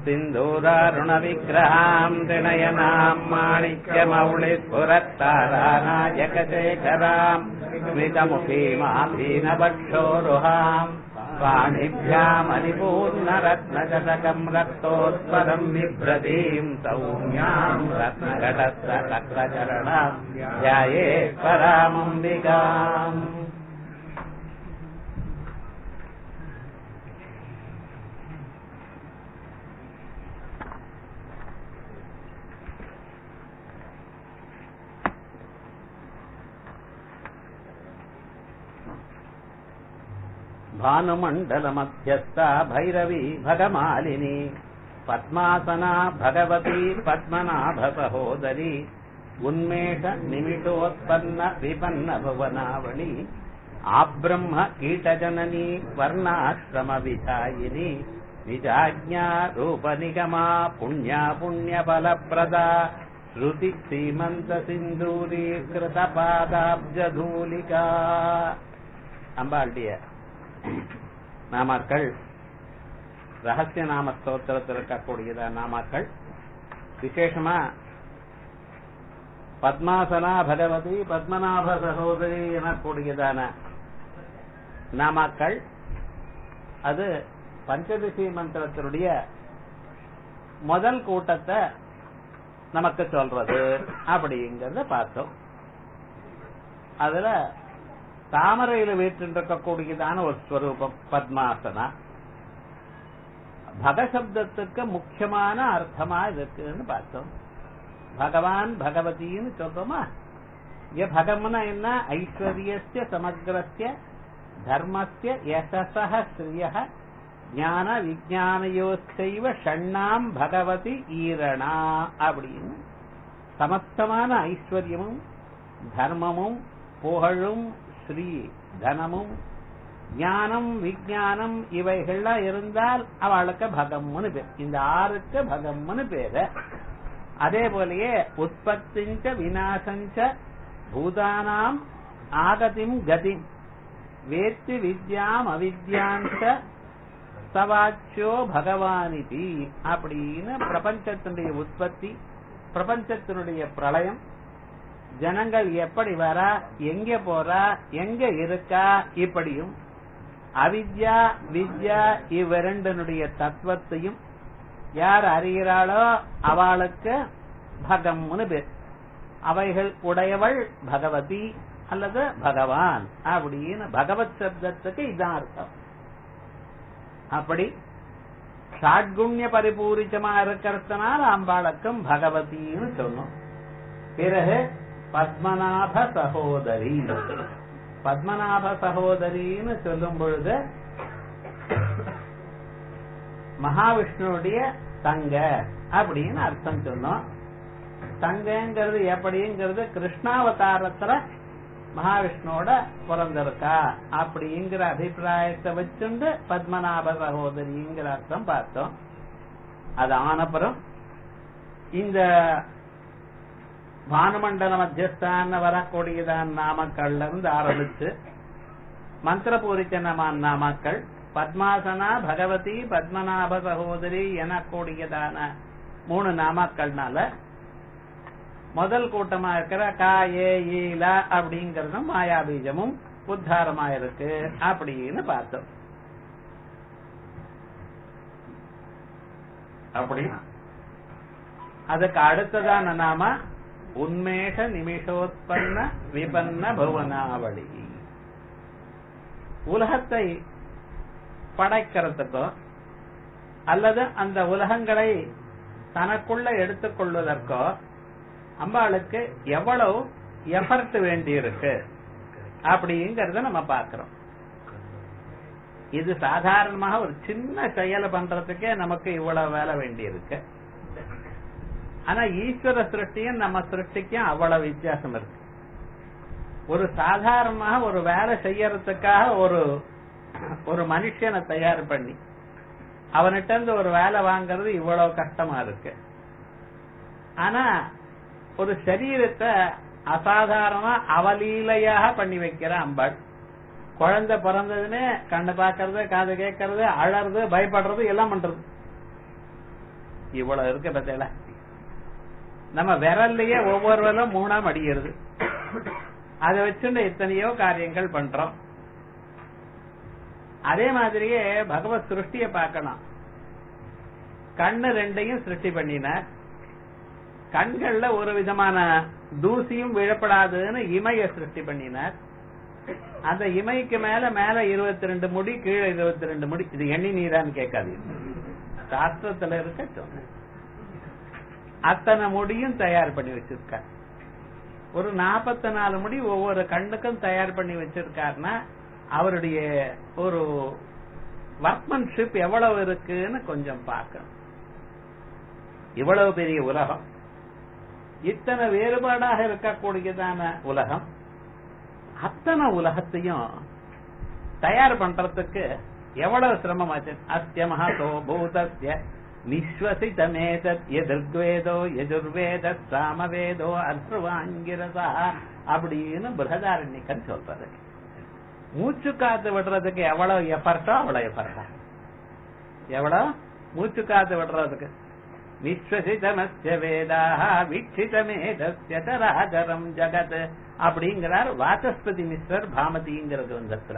सिन्दूरारुणविग्रहाम् त्रिणयनाम् माणिक्यमौलिस्फुरत्तारानायकशेखराम् स्मितमुखीमाभीनवक्षोरुहाम् पाणिभ्यामलिपूर्णरत्नशतकम् रक्तोत्परम् बिभ्रतीम् सौम्याम् रत्नघटस्थकर्णचरणाम् ध्याये परामम्बिकाम् भानुमण्डलमध्यस्था भैरवी भगमालिनी पद्मासना भगवती पद्मनाभसहोदरी उन्मेष निमिषोत्पन्न विपन्न भुवनावळी आब्रह्म कीटजननी वर्णाश्रमविधायिनी निजाज्ञा रूपनिगमा पुण्या पुण्यफलप्रदा श्रुति श्रीमन्तसिन्दूरीकृतपादाब्जधूलिका அம்பாளுடைய நாமாக்கள் ரகசிய நாம ஸ்தோத்திரத்தில் இருக்கக்கூடியத நாமாக்கள் விசேஷமா பத்மாசனா பகவதி பத்மநாப சகோதரி எனக்கூடியதான நாமாக்கள் அது பஞ்சதிசி மந்திரத்தினுடைய முதல் கூட்டத்தை நமக்கு சொல்றது அப்படிங்கறத பார்த்தோம் அதுல தாமரையில வீற்றிருக்கக்கூடியதான ஒரு ஸ்வரூபம் பத்மாசனா பகசப்தத்துக்கு முக்கியமான அர்த்தமா இருக்குன்னு பார்த்தோம் பகவான் பகவதின்னு சொல்றோமா இங்க பகம்னா என்ன ஐஸ்வர்யஸ்ய சமக்ரஸ்ய தர்மஸ்ய யசச ஸ்ரீய ஞான விஜானயோச்சைவ ஷண்ணாம் பகவதி ஈரணா அப்படின்னு சமஸ்தமான ஐஸ்வர்யமும் தர்மமும் புகழும் ஸ்ரீ தனமும் ஞானம் விஜயானம் இவைகள்லாம் இருந்தால் அவளுக்கு பகம்னு பேர் இந்த ஆறுக்கு பகம்னு பேரு அதே போலயே உற்பத்திஞ்ச விநாசஞ்ச பூதானாம் ஆகதிம் கதிம் வேத்தி வித்யாம் அவித்யாஞ்ச சவாச்சியோ பகவானிதி அப்படின்னு பிரபஞ்சத்தினுடைய உற்பத்தி பிரபஞ்சத்தினுடைய பிரளயம் ஜனங்கள் எப்படி வரா எங்க போறா எங்க இருக்கா இப்படியும் அவித்யா வித்யா இவ்விரண்டனுடைய தத்துவத்தையும் யார் அறிகிறாளோ அவளுக்கு பகம்னு பேர் அவைகள் உடையவள் பகவதி அல்லது பகவான் அப்படின்னு பகவத் சப்தத்துக்கு இதான் அர்த்தம் அப்படி ஷாட்குண்ய பரிபூரிச்சமா இருக்கிறதுனால அம்பாளுக்கும் பகவதின்னு சொன்னோம் பிறகு பத்மநாப சகோதரி பத்மநாப சகோதரின்னு சொல்லும் பொழுது மகாவிஷ்ணுடைய தங்க அப்படின்னு அர்த்தம் சொன்னோம் தங்கங்கிறது எப்படிங்கிறது கிருஷ்ணாவதாரத்துல மகாவிஷ்ணுவோட பிறந்திருக்கா அப்படிங்கிற அபிப்பிராயத்தை வச்சுண்டு பத்மநாப சகோதரிங்கிற அர்த்தம் பார்த்தோம் அது ஆனப்புறம் இந்த பானுமண்டல மத்தியஸ்தான வரக்கூடியதான் நாமக்கள்ல இருந்து ஆரம்பிச்சு மந்திரபூரிச்ச நமான் நாமக்கள் பத்மாசனா பகவதி பத்மநாப சகோதரி எனக்கூடியதான மூணு நாமக்கள்னால முதல் கூட்டமா இருக்கிற கா ஏ ஈல அப்படிங்கறதும் மாயாபீஜமும் உத்தாரமா இருக்கு அப்படின்னு பார்த்தோம் அப்படி அதுக்கு அடுத்ததான நாம உன்மேஷ நிமிஷோத்பன்ன விபன்ன பவனாவளி உலகத்தை படைக்கிறதுக்கோ அல்லது அந்த உலகங்களை தனக்குள்ள எடுத்துக் கொள்வதற்கோ அம்பாளுக்கு எவ்வளவு எஃபர்ட் வேண்டி இருக்கு அப்படிங்கறத நம்ம பாக்குறோம் இது சாதாரணமாக ஒரு சின்ன செயலை பண்றதுக்கே நமக்கு இவ்வளவு வேலை வேண்டி இருக்கு ஆனா ஈஸ்வர சிருஷ்டியும் நம்ம சிருஷ்டிக்கும் அவ்வளவு வித்தியாசம் இருக்கு ஒரு சாதாரணமாக ஒரு வேலை செய்யறதுக்காக ஒரு ஒரு மனுஷனை தயார் பண்ணி அவன்கிட்ட இருந்து ஒரு வேலை வாங்குறது இவ்வளவு கஷ்டமா இருக்கு ஆனா ஒரு சரீரத்தை அசாதாரணமா அவலீலையாக பண்ணி வைக்கிற அம்பாள் குழந்தை பிறந்ததுன்னு கண்ணு பாக்குறது காது கேட்கறது அழறது பயப்படுறது எல்லாம் பண்றது இவ்வளவு இருக்கு பத்தியில நம்ம விரல்லையே ஒவ்வொரு விரலும் மூணா மடிகிறது அதை வச்சுட்டு எத்தனையோ காரியங்கள் பண்றோம் அதே மாதிரியே பகவத் சிருஷ்டிய பார்க்கலாம் கண்ணு ரெண்டையும் சிருஷ்டி பண்ணினார் கண்கள்ல ஒரு விதமான தூசியும் விழப்படாதுன்னு இமைய சிருஷ்டி பண்ணினார் அந்த இமைக்கு மேல மேல இருபத்தி ரெண்டு முடி கீழே இருபத்தி ரெண்டு முடி இது எண்ணி நீரான்னு கேட்காதீங்க சாஸ்திரத்துல இருக்க சொன்னேன் அத்தனை முடியும் தயார் பண்ணி வச்சிருக்கார் ஒரு நாற்பத்தி நாலு முடி ஒவ்வொரு கண்ணுக்கும் தயார் பண்ணி வச்சிருக்காருன்னா அவருடைய ஒரு ஒர்க்மன்ஷிப் எவ்வளவு இருக்குன்னு கொஞ்சம் பார்க்கணும் இவ்வளவு பெரிய உலகம் இத்தனை வேறுபாடாக இருக்கக்கூடியதான உலகம் அத்தனை உலகத்தையும் தயார் பண்றதுக்கு எவ்வளவு சிரமமாச்சு அஸ்ய மகதோ பூதஸ்ய நிஸ்வசிதமேதத் எதிர்வேதோ எதிர்வேத சாமவேதோ அர்த்தவாங்கிரதா அப்படின்னு பிரகதாரண்யக்கன் சொல்றது மூச்சு காத்து விடுறதுக்கு எவ்வளவு எஃபர்ட்டோ அவ்வளவு எஃபர்ட்டா எவ்வளவு மூச்சு காத்து விடுறதுக்கு விஸ்வசிதமஸ்ய வேதாக வீட்சிதமேதஸ்ய சராச்சரம் ஜகத் அப்படிங்கிறார் வாசஸ்பதி மிஸ்ரர் பாமதிங்கிற கிரந்தத்துல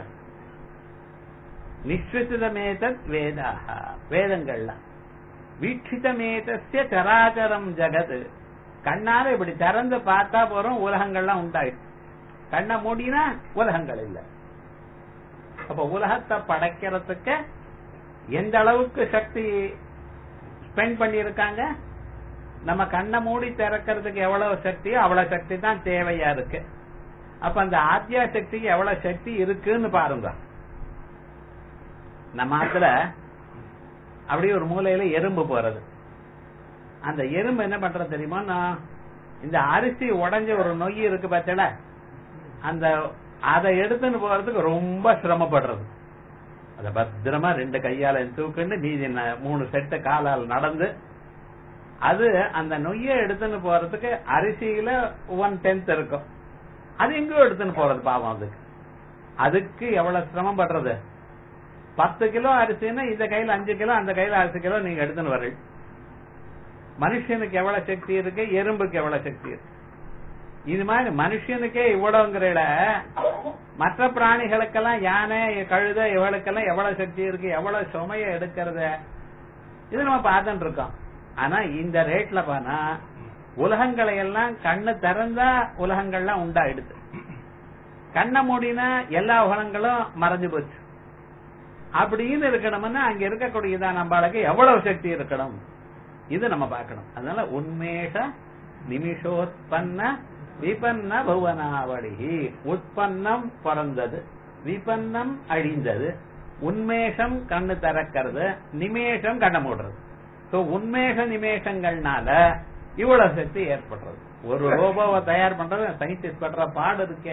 நிஸ்வசிதமேதத் வேதாக வேதங்கள்ல வீட்சிதமேதஸ்ய சராச்சரம் ஜகத் கண்ணால இப்படி திறந்து பார்த்தா போறோம் உலகங்கள்லாம் உண்டாயிடுச்சு கண்ணை மூடினா உலகங்கள் இல்ல அப்ப உலகத்தை படைக்கிறதுக்கு எந்த அளவுக்கு சக்தி ஸ்பெண்ட் பண்ணியிருக்காங்க நம்ம கண்ணை மூடி திறக்கிறதுக்கு எவ்வளவு சக்தியோ அவ்வளவு சக்தி தான் தேவையா இருக்கு அப்ப அந்த ஆத்யா சக்திக்கு எவ்வளவு சக்தி இருக்குன்னு பாருங்க நம்ம ஆத்துல அப்படியே ஒரு மூலையில எறும்பு போறது அந்த எறும்பு என்ன பண்றது தெரியுமா நான் இந்த அரிசி உடைஞ்ச ஒரு நொய் இருக்கு பார்த்தல அந்த அதை எடுத்துன்னு போறதுக்கு ரொம்ப சிரமப்படுறது அத பத்திரமா ரெண்டு கையால தூக்குன்னு நீதி மூணு செட்டு காலால் நடந்து அது அந்த நொய்ய எடுத்துன்னு போறதுக்கு அரிசியில ஒன் டென்த் இருக்கும் அது எங்கோ எடுத்துன்னு போறது பாவம் அதுக்கு அதுக்கு எவ்வளவு சிரமம் படுறது பத்து கிலோ அரிசின்னா இந்த கையில அஞ்சு கிலோ அந்த கையில அரிசி கிலோ நீங்க எடுத்துன்னு வரீங்க மனுஷனுக்கு எவ்வளவு சக்தி இருக்கு எறும்புக்கு எவ்வளவு சக்தி இருக்கு இது மாதிரி மனுஷனுக்கே இவ்வளவுங்கிற மற்ற பிராணிகளுக்கெல்லாம் யானை கழுத இவளுக்கெல்லாம் எவ்வளவு சக்தி இருக்கு எவ்வளவு சுமைய எடுக்கிறத இது நம்ம பார்த்துட்டு இருக்கோம் ஆனா இந்த ரேட்ல பானா உலகங்களை எல்லாம் கண்ணு திறந்தா உலகங்கள்லாம் உண்டாயிடுது கண்ணை மூடினா எல்லா உலகங்களும் மறைஞ்சு போச்சு அப்படின்னு இருக்கணும்னா அங்க இருக்கக்கூடியதா நம்மளுக்கு எவ்வளவு சக்தி இருக்கணும் இது நம்ம பார்க்கணும் அதனால உண்மேஷ நிமிஷோத்பன்ன விபன்ன புவனாவளி உற்பன்னம் பிறந்தது விபன்னம் அழிந்தது உண்மேஷம் கண்ணு திறக்கிறது நிமேஷம் கண்ணை மூடுறது சோ உண்மேஷ நிமேஷங்கள்னால இவ்வளவு சக்தி ஏற்படுறது ஒரு ரோபோவை தயார் பண்றது சயின்டிஸ்ட் பண்ற பாடு இருக்க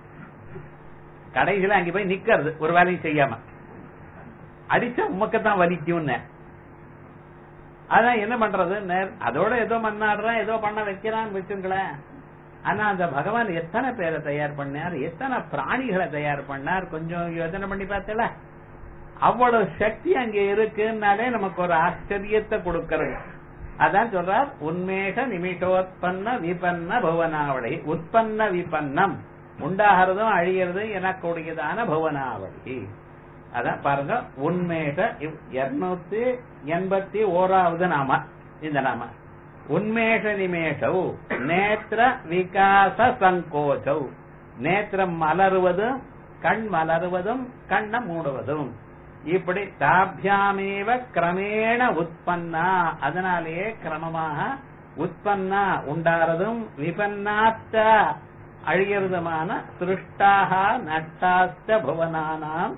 கடைசியில அங்க போய் நிக்கிறது ஒரு வேலையும் செய்யாம அடிச்சா உமக்கத்தான் வலிக்கும்னு அதான் என்ன பண்றது அதோட ஏதோ மண்ணாடுறான் ஏதோ பண்ண வைக்கிறான்னு வச்சுங்களேன் ஆனா அந்த பகவான் எத்தனை பேரை தயார் பண்ணார் எத்தனை பிராணிகளை தயார் பண்ணார் கொஞ்சம் யோசனை பண்ணி பார்த்தல அவ்வளவு சக்தி அங்க இருக்குன்னாலே நமக்கு ஒரு ஆச்சரியத்தை கொடுக்கறது அதான் சொல்றார் உண்மேக நிமிஷோத்பன்ன விபன்ன புவனாவளி உற்பன்ன விபன்னம் உண்டாகிறதும் அழியறதும் எனக்கூடியதான புவனாவளி அதான் பாருங்க உண்மேக இருநூத்தி எண்பத்தி ஓராவது நாம இந்த நாம உண்மேஷ நிமேஷவு நேத்திர விகாச சங்கோச்சவு நேத்திரம் மலருவதும் கண் மலருவதும் கண்ண மூடுவதும் இப்படி தாபியாமேவ கிரமேண உற்பன்னா அதனாலேயே கிரமமாக உற்பன்னா உண்டாறதும் விபன்னாச்ச அழியறதுமான சிருஷ்டாக நட்டாச்ச புவனானாம்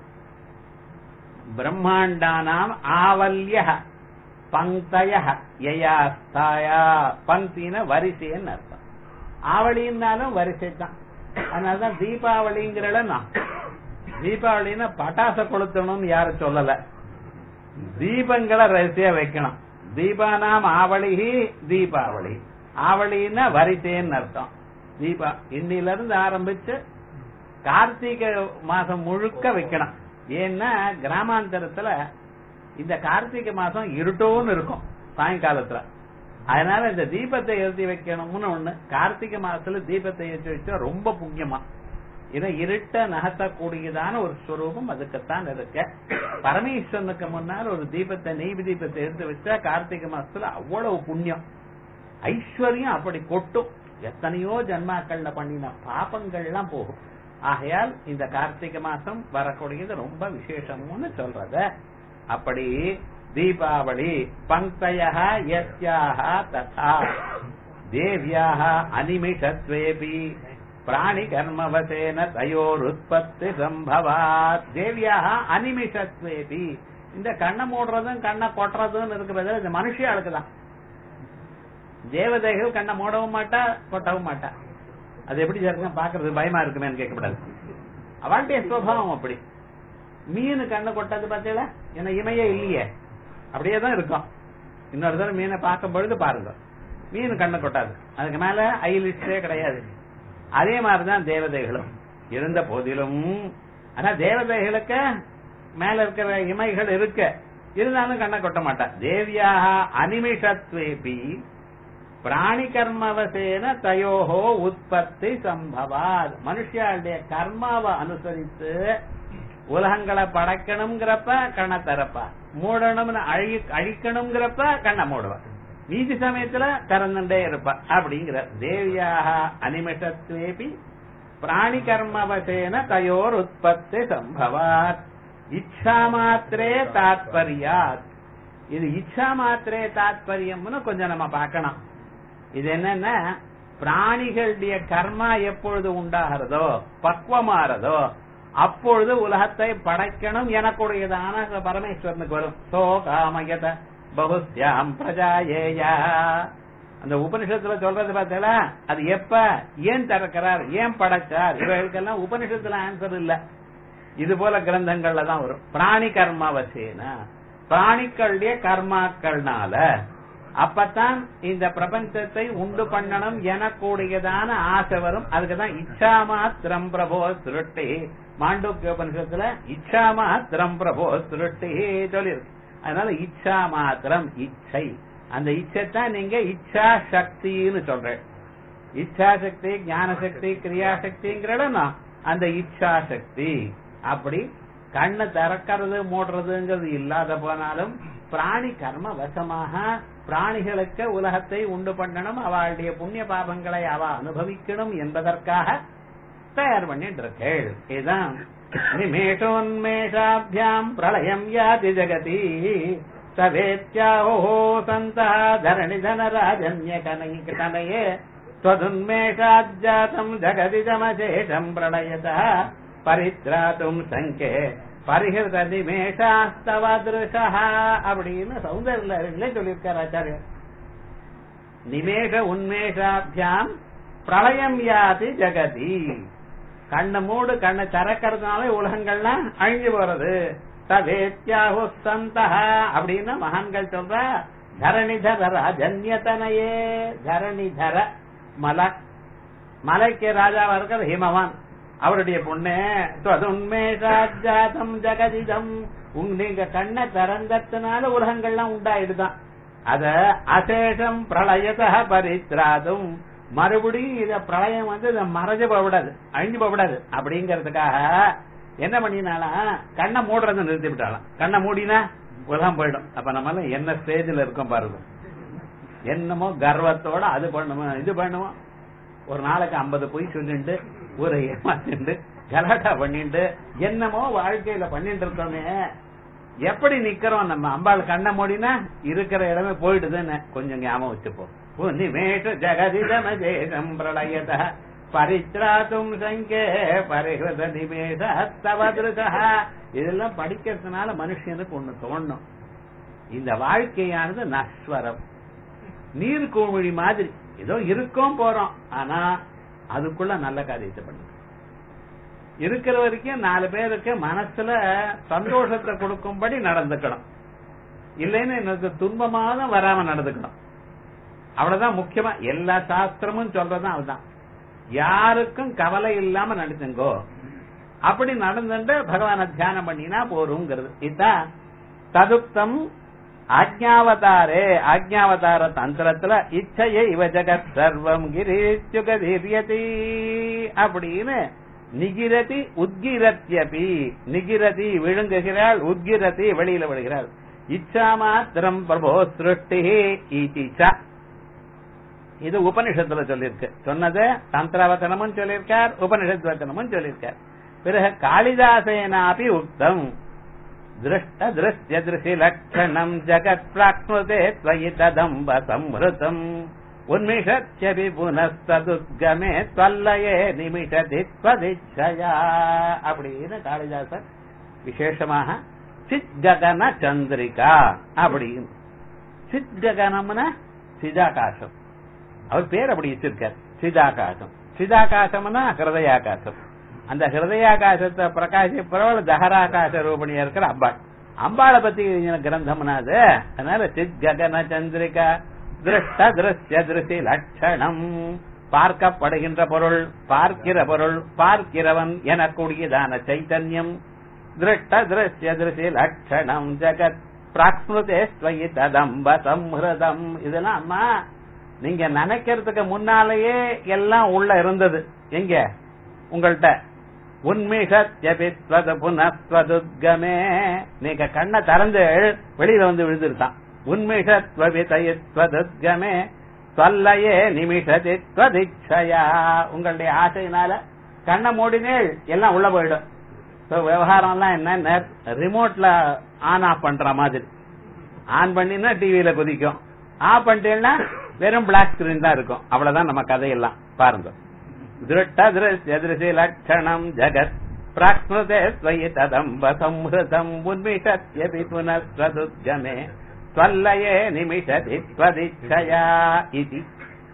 பிரம்மாண்டானாம் ஆவல்ய பங்கய யயாஸ்தாயா பங்கின வரிசைன்னு அர்த்தம் ஆவளின்னாலும் வரிசை தான் அதனாலதான் தீபாவளிங்கிற நான் தீபாவளின்னா பட்டாச கொளுத்தணும்னு யாரும் சொல்லல தீபங்களை வரிசையா வைக்கணும் தீபானாம் ஆவளிகி தீபாவளி ஆவளின்னா வரிசைன்னு அர்த்தம் தீபா இன்னில இருந்து ஆரம்பிச்சு கார்த்திகை மாசம் முழுக்க வைக்கணும் ஏன்னா கிராமாந்தரத்துல இந்த கார்த்திகை மாசம் இருட்டோன்னு இருக்கும் சாயங்காலத்துல அதனால இந்த தீபத்தை ஏற்றி வைக்கணும்னு ஒண்ணு கார்த்திகை மாசத்துல தீபத்தை ஏற்றி வச்சா ரொம்ப புண்ணியமா இதை இருட்ட நகர்த்தக்கூடியதான ஒரு ஸ்வரூபம் அதுக்குத்தான் இருக்க பரமேஸ்வரனுக்கு முன்னால் ஒரு தீபத்தை நெய் தீபத்தை எடுத்து வச்சா கார்த்திகை மாசத்துல அவ்வளவு புண்ணியம் ஐஸ்வர்யம் அப்படி கொட்டும் எத்தனையோ ஜன்மாக்கள்ல பண்ணின பாபங்கள்லாம் போகும் ஆகையால் இந்த கார்த்திகை மாசம் வரக்கூடியது ரொம்ப விசேஷம்னு சொல்றத அப்படி தீபாவளி பங்கய யஸ்யாக ததா தேவியாக அனிமிஷத்வேபி பிராணி கர்மவசேன தயோருத்பத்தி சம்பவாத் தேவியாக அனிமிஷத்வேபி இந்த கண்ணை மூடுறதும் கண்ணை கொட்டுறதும் இருக்கிறது இந்த மனுஷியாளுக்கு தான் தேவதைகள் கண்ணை மூடவும் மாட்டா கொட்டவும் மாட்டா அது எப்படி சார் பாக்குறது பயமா இருக்குமேன்னு கேட்கக்கூடாது அவள்கிட்ட சுவாவம் அப்படி மீன் கண்ணை கொட்டாது பார்த்தீங்களா ஏன்னா இமையே இல்லையே அப்படியே தான் இருக்கும் இன்னொரு தடவை மீனை பார்க்கும் பொழுது பாருங்க மீன் கண்ணை கொட்டாது அதுக்கு மேல ஐலிஸ்டே கிடையாது அதே மாதிரிதான் தேவதைகளும் இருந்த போதிலும் ஆனா தேவதைகளுக்கு மேல இருக்கிற இமைகள் இருக்க இருந்தாலும் கண்ணை கொட்ட மாட்டா தேவியாக அனிமிஷத்வேபி பிராணி கர்மவசேன தயோஹோ உற்பத்தி சம்பவாத் மனுஷியாளுடைய கர்மாவை அனுசரித்து உலகங்களை படைக்கணுங்கிறப்ப கண்ணை திறப்பா மூடணும்னு அழி அழிக்கணுங்கிறப்ப கண்ணை மூடுவா மீதி சமயத்துல திறந்துட்டே இருப்பா அப்படிங்கிற தேவியாக அனிமிஷத்வேபி பிராணி கர்மவசேன தயோர் உற்பத்தி சம்பவாத் இச்சா மாத்திரே தாத்பரியாத் இது இச்சா மாத்திரே தாத்பரியம்னு கொஞ்சம் நம்ம பார்க்கணும் இது என்னன்னா பிராணிகளுடைய கர்மா எப்பொழுது உண்டாகிறதோ பக்குவமாறதோ அப்பொழுது உலகத்தை படைக்கணும் எனக்குடையதான பரமேஸ்வரனுக்கு வரும் சோ காமயத பகுஸ்யாம் பிரஜாயேயா அந்த உபனிஷத்துல சொல்றது பார்த்தீங்களா அது எப்ப ஏன் திறக்கிறார் ஏன் படைச்சார் இவர்களுக்கெல்லாம் உபனிஷத்துல ஆன்சர் இல்ல இது போல கிரந்தங்கள்ல தான் வரும் பிராணி கர்மாவசேன பிராணிகளுடைய கர்மாக்கள்னால அப்பதான் இந்த பிரபஞ்சத்தை உண்டு பண்ணணும் எனக்கூடியதான ஆசை வரும் அதுக்குதான் இச்சா மாத்திரம் பிரபோ திருட்டி மாண்டூக்கிய உபனிஷத்துல இச்சா மாத்திரம் பிரபோ திருட்டி சொல்லியிருக்கு அதனால இச்சா மாத்திரம் இச்சை அந்த இச்சைத்தான் நீங்க இச்சா சக்தின்னு சொல்றேன் இச்சா சக்தி ஞான சக்தி கிரியா சக்திங்கிறடனா அந்த இச்சா சக்தி அப்படி கண்ணை திறக்கிறது மூடுறதுங்கிறது இல்லாத போனாலும் பிராணி கர்ம வசமாக பிராணிகளுக்கு உலகத்தை உண்டு பண்ணணும் அவளுடைய புண்ணிய பாபங்களை அவ அனுபவிக்கணும் என்பதற்காக தயார் பண்ணிட்டு இருக்கேள் இதுதான் நிமேஷோன்மேஷாபியாம் பிரளயம் யாதி ஜகதி சவேத்யாஹோ சந்தா தரணி தனராஜன்ய கனயே त्वदुन्मेषाज्जातम् जगदिदमशेषम् प्रलयतः परित्रातुम् சங்கே பரிகிருத நிமேஷாஸ்தவ திருஷா அப்படின்னு சௌந்தர்ல சொல்லியிருக்கார் ஆச்சாரியர் நிமேஷ உன்மேஷாபியாம் பிரளயம் யாதி ஜெகதி கண்ணை மூடு கண்ணை திறக்கிறதுனால உலகங்கள்லாம் அழிஞ்சு போறது தவேத்யாஹு சந்தா அப்படின்னு மகான்கள் சொல்ற தரணிதர ராஜன்யதனையே தரணிதர மலை மலைக்கு ராஜாவா இருக்கிற ஹிமவான் அவருடைய பொண்ணு உண்மேஷாஜாதம் ஜெகதிதம் உங்க நீங்க கண்ணை திறந்ததுனால உலகங்கள்லாம் உண்டாயிடுதான் அத அசேஷம் பிரளயத பரித்ராதும் மறுபடியும் இத பிரளயம் வந்து இத மறைஞ்சு போகக்கூடாது அழிஞ்சு போகக்கூடாது அப்படிங்கறதுக்காக என்ன பண்ணினாலா கண்ணை மூடுறதை நிறுத்தி விட்டாலாம் கண்ணை மூடினா உலகம் போயிடும் அப்ப நம்ம எல்லாம் என்ன ஸ்டேஜ்ல இருக்கோம் பாருங்க என்னமோ கர்வத்தோட அது பண்ணுவோம் இது பண்ணுவோம் ஒரு நாளைக்கு ஐம்பது பொய் சொல்லிட்டு ஊரை ஏமாத்திட்டு கலாட்டா பண்ணிட்டு என்னமோ வாழ்க்கையில பண்ணிட்டு இருக்கோமே எப்படி நிக்கிறோம் நம்ம அம்பாள் கண்ணை மூடினா இருக்கிற இடமே போயிடுதுன்னு கொஞ்சம் ஞாபகம் வச்சுப்போம் நிமேஷ ஜெகதிதமஜேஷம் பிரளயத பரித்ராத்தும் சங்கே பரிகிருத நிமேஷ தவதிருஷா இதெல்லாம் படிக்கிறதுனால மனுஷனுக்கு ஒண்ணு தோணும் இந்த வாழ்க்கையானது நஸ்வரம் நீர் கோமொழி மாதிரி ஏதோ இருக்கோம் போறோம் ஆனா அதுக்குள்ள நல்ல காரியத்தை பண்ணு இருக்கிற வரைக்கும் நாலு பேருக்கு மனசுல சந்தோஷத்தை கொடுக்கும்படி நடந்துக்கணும் இல்லைன்னு எனக்கு துன்பமாக வராம நடந்துக்கணும் அவ்வளவுதான் முக்கியமா எல்லா சாஸ்திரமும் சொல்றதும் அதுதான் யாருக்கும் கவலை இல்லாம நடத்துங்கோ அப்படி நடந்துட்டு பகவான தியானம் பண்ணினா போருங்கிறது இதுதான் ததுப்தம் ஆஜ்ஞாவதாரே ஆஜ்ஞாவதார தந்திரத்துல இச்சையை இவ ஜகத் சர்வம் கிரீச்சுகதீரியதி அப்படின்னு நிகிரதி உத்கிரத்யபி நிகிரதி விழுங்குகிறாள் உத்கிரதி வெளியில விடுகிறாள் இச்சா மாத்திரம் பிரபோ சிருஷ்டி ஈச்சா இது உபனிஷத்துல சொல்லியிருக்கு சொன்னது தந்திரவச்சனமும் சொல்லியிருக்கார் உபனிஷத் வச்சனமும் சொல்லியிருக்கார் பிறகு காளிதாசேனாபி உக்தம் திருஷ்ட திருஷ்ய திருஷி லட்சணம் ஜகத் பிராக்னுதே ஸ்வயி ததம்ப சம்ஹிருதம் உன்மிஷத்யபி புனஸ்ததுத்கமே தொல்லையே நிமிஷதி ஸ்வதிச்சயா அப்படின்னு காளிதாசர் விசேஷமாக சித்ககன சந்திரிகா அப்படின்னு சித்ககனம்னா சிதாகாசம் அவர் பேர் அப்படி வச்சிருக்கார் சிதாகாசம் சிதாகாசம்னா ஹிருதயாகாசம் அந்த ஹிருதயாகாசத்தை பிரகாசிப்பவள் தஹராகாச ரூபணியா இருக்கிற அம்பாள் அம்பாளை பத்தி எழுதின கிரந்தம்னா அது அதனால சித் ககன சந்திரிகா திருஷ்ட திருஷ்ய திருஷி லட்சணம் பார்க்கப்படுகின்ற பொருள் பார்க்கிற பொருள் பார்க்கிறவன் எனக்கூடியதான சைத்தன்யம் திருஷ்ட திருஷ்ய திருஷி லட்சணம் ஜகத் பிராக்ஸ்மிருதே ஸ்வயி ததம்ப சம்ஹிருதம் இதெல்லாம் அம்மா நீங்க நினைக்கிறதுக்கு முன்னாலேயே எல்லாம் உள்ள இருந்தது எங்க உங்கள்கிட்ட உன்மிஷத்யபிஸ்வத புனஸ்வதுத்கமே நீங்க கண்ணை திறந்து வெளியில வந்து விழுந்துருத்தான் உன்மிஷத்வபிதயஸ்வதுத்கமே சொல்லையே நிமிஷதி ஸ்வதிச்சயா உங்களுடைய ஆசையினால கண்ணை மூடினேள் எல்லாம் உள்ள போயிடும் விவகாரம்லாம் என்ன ரிமோட்ல ஆன் ஆஃப் பண்ற மாதிரி ஆன் பண்ணினா டிவியில குதிக்கும் ஆஃப் பண்ணிட்டேன்னா வெறும் பிளாக் ஸ்கிரீன் தான் இருக்கும் அவ்வளவுதான் நம்ம கதையெல்லாம் பாருங்க திருட்ட திருஷ்யதிருஷி லட்சணம் ஜகத் பிராக்ஸ்மிருதே ஸ்வயி ததம்ப சம்ஹிருதம் உன்மிஷத்யபி புனஸ்வதுத்கமே ஸ்வல்லயே நிமிஷதி ஸ்வதிச்சயா இது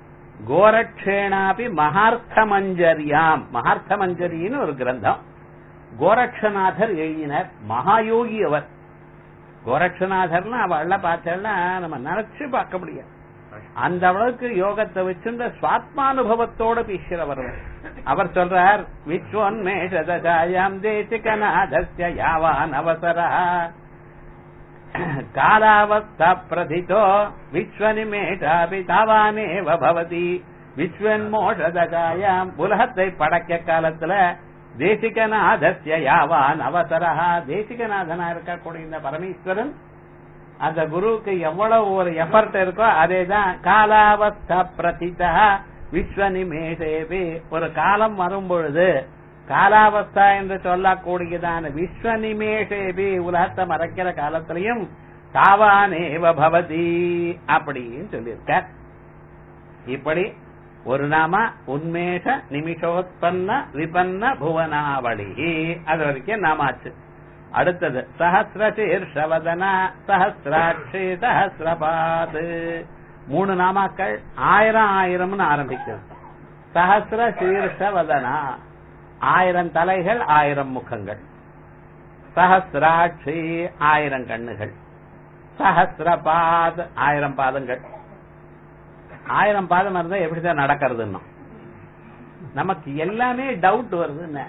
கோரக்ஷேனாபி மகார்த்தமஞ்சரியாம் மகார்த்தமஞ்சரின்னு ஒரு கிரந்தம் கோரக்ஷநாதர் எழுதினர் மகாயோகி அவர் கோரக்ஷநாதர்னா அவள பார்த்தேன்னா நம்ம நினைச்சு பார்க்க முடியாது அந்த அளவுக்கு யோகத்தை வச்சுன்ற சுவாத்மானுபவத்தோட பேசுறவர் அவர் சொல்றார் விஸ்வோன்மேஷதாயாம் தேசிகநாதஸ்ய யாவான் அவசரா காலாவஸ்தா பிரதிதோ விஸ்வனிமேஷாபி தாவானேவ பவதி விஸ்வன்மோஷதகாயாம் உலகத்தை படைக்க காலத்துல தேசிகநாதஸ்ய யாவான் அவசரா தேசிகநாதனா இருக்கக்கூடிய இந்த பரமேஸ்வரன் அந்த குருவுக்கு எவ்வளவு ஒரு எஃபர்ட் இருக்கோ அதேதான் காலாவஸ்தா பிரதிதா விஸ்வ நிமேஷேபி ஒரு காலம் வரும் பொழுது காலாவஸ்தா என்று சொல்லக்கூடியதான விஸ்வ நிமேஷேபி உலகத்தை மறைக்கிற காலத்திலையும் தாவானேவ பவதி அப்படின்னு சொல்லியிருக்கார் இப்படி ஒரு நாம உன்மேஷ நிமிஷோத்பன்ன விபன்ன புவனாவளி அது வரைக்கும் நாமாச்சு அடுத்தது சஹசிர சீர்ஷவதனா சஹசிராட்சி சஹசிரபாத் மூணு நாமாக்கள் ஆயிரம் ஆயிரம்னு ஆரம்பிக்கும் சஹசிர சீர்ஷவதனா ஆயிரம் தலைகள் ஆயிரம் முகங்கள் சஹசிராட்சி ஆயிரம் கண்ணுகள் சஹசிரபாத் ஆயிரம் பாதங்கள் ஆயிரம் பாதம் இருந்தா எப்படிதான் நடக்கிறதுன்னு நமக்கு எல்லாமே டவுட் வருதுன்னு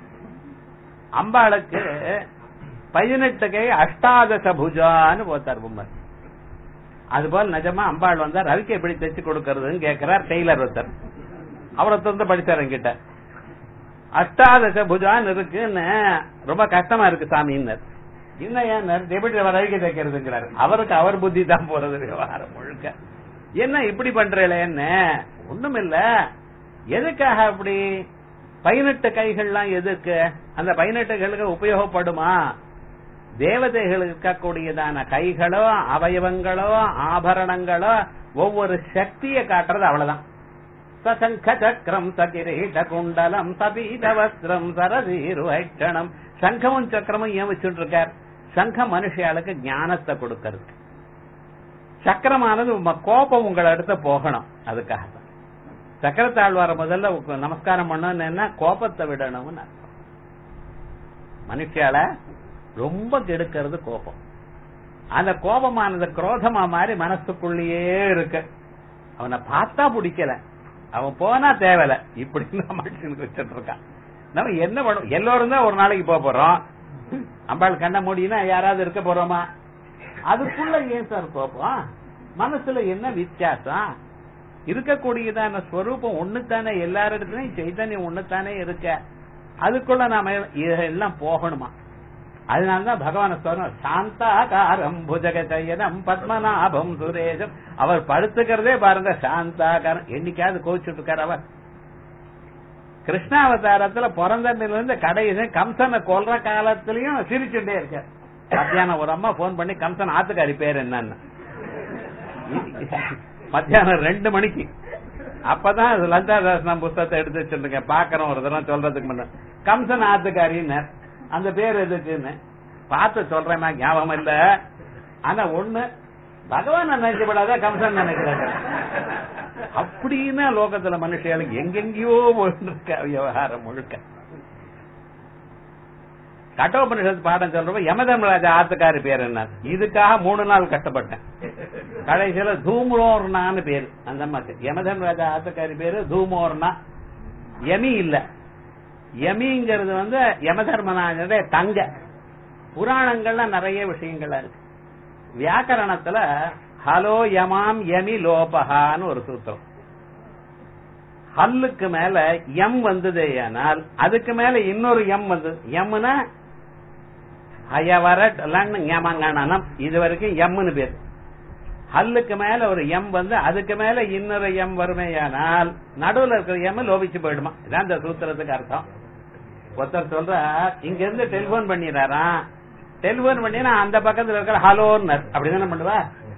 அம்பாளுக்கு பதினெட்டு கை அஷ்டாதச புஜான்னு போத்தார் பொம்மை அதுபோல் நிஜமா அம்பாள் வந்தா ரவிக்கு எப்படி தைச்சு கொடுக்கறதுன்னு கேட்கிறார் டெய்லர் ஒருத்தர் அவரை வந்து படிச்சார் என்கிட்ட அஷ்டாதச புஜான்னு இருக்குன்னு ரொம்ப கஷ்டமா இருக்கு சாமின்னு இன்னும் ஏன் எப்படி ரவிக்கு தைக்கிறதுங்கிறாரு அவருக்கு அவர் புத்தி தான் போறது விவகாரம் முழுக்க என்ன இப்படி பண்றேன்னு ஒண்ணும் இல்ல எதுக்காக அப்படி பதினெட்டு கைகள்லாம் எதுக்கு அந்த பதினெட்டுகளுக்கு உபயோகப்படுமா தேவதைகளுக்கு இருக்கக்கூடியதான கைகளோ அவயவங்களோ ஆபரணங்களோ ஒவ்வொரு சக்தியை காட்டுறது அவ்வளவுதான் சசங்க சக்கரம் சகிரீட குண்டலம் சபீத வஸ்திரம் சரதீரு ஐட்சணம் சங்கமும் சக்கரமும் ஏன் வச்சுட்டு இருக்கார் சங்கம் மனுஷியாளுக்கு ஞானத்தை கொடுக்கறது சக்கரமானது கோபம் உங்களை அடுத்து போகணும் அதுக்காக தான் சக்கரத்தாழ்வார முதல்ல நமஸ்காரம் பண்ணணும்னா கோபத்தை விடணும்னு அர்த்தம் மனுஷியால ரொம்ப கெடுக்கிறது கோபம் அந்த கோபமானது குரோதமா மாதிரி மனசுக்குள்ளேயே இருக்கு அவனை பார்த்தா பிடிக்கல அவன் போனா தேவையில்ல இப்படின்னு மனுஷனுக்கு வச்சுட்டு இருக்கான் நம்ம என்ன பண்ணும் எல்லோரும் தான் ஒரு நாளைக்கு போக போறோம் அம்பாள் கண்ண மூடினா யாராவது இருக்க போறோமா அதுக்குள்ள ஏன் சார் கோபம் மனசுல என்ன வித்தியாசம் இருக்கக்கூடியதான ஸ்வரூபம் ஒண்ணுத்தானே எல்லாரிடத்துலயும் சைதன்யம் ஒண்ணுத்தானே இருக்க அதுக்குள்ள நாம இதெல்லாம் போகணுமா அதனாலதான் பகவான சொல்றோம் சாந்தாகாரம் புஜகச்சயனம் பத்மநாபம் சுரேஷம் அவர் படுத்துக்கிறதே பாருங்க சாந்தாகாரம் என்னைக்காவது கோச்சுட்டு இருக்கார் அவர் கிருஷ்ணாவதாரத்துல பிறந்ததுல இருந்து கடைசி கம்சனை கொல்ற காலத்திலயும் சிரிச்சுட்டே இருக்க மத்தியானம் ஒரு அம்மா போன் பண்ணி கம்சன் ஆத்துக்காரி பேர் என்னன்னு மத்தியானம் ரெண்டு மணிக்கு அப்பதான் லந்தாதாசனம் புஸ்தகத்தை எடுத்து வச்சிருக்கேன் பாக்கிறோம் ஒரு தடவை சொல்றதுக்கு முன்ன கம்சன் ஆத்துக்காரின்னு அந்த பேர் எதுக்குன்னு பார்த்து சொல்றேன் ஞாபகம் இல்ல ஆனா ஒண்ணு பகவான் நினைக்கப்படாத கம்சன் நினைக்கிறாங்க அப்படின்னா லோகத்துல மனுஷர்களுக்கு எங்கெங்கயோ இருக்க விவகாரம் முழுக்க கட்டோபனிஷத் பாடம் சொல்றப்ப யமதர்மராஜா ஆத்துக்காரி பேர் என்ன இதுக்காக மூணு நாள் கஷ்டப்பட்டேன் கடைசியில தூம்ரோர்னான்னு பேரு அந்த அம்மாக்கு யமதர்மராஜா ஆத்துக்காரி பேரு தூமோர்னா யமி இல்ல யமிங்கிறது வந்து யமதர்மராஜனுடைய தங்க புராணங்கள்ல நிறைய விஷயங்கள்ல இருக்கு வியாக்கரணத்துல ஹலோ யமாம் யமி லோபகான்னு ஒரு சூத்திரம் ஹல்லுக்கு மேல எம் வந்ததே ஆனால் அதுக்கு மேல இன்னொரு எம் வந்தது எம்னா ஹயவரட் ஞமங்கணனம் இது வரைக்கும் எம்னு பேர் ஹல்லுக்கு மேல ஒரு எம் வந்து அதுக்கு மேல இன்னொரு எம் வருமேயானால் நடுவுல இருக்கிற எம் லோபிச்சு போயிடுமா இதான் இந்த சூத்திரத்துக்கு அர்த்தம் ஒருத்தர் சொல்ற இங்க இருந்து டெலிபோன் பண்ணிடுறாராம் டெலிபோன் பண்ணினா அந்த பக்கத்துல இருக்கிற ஹலோன்னர் அப்படிதானே பண்ணுவா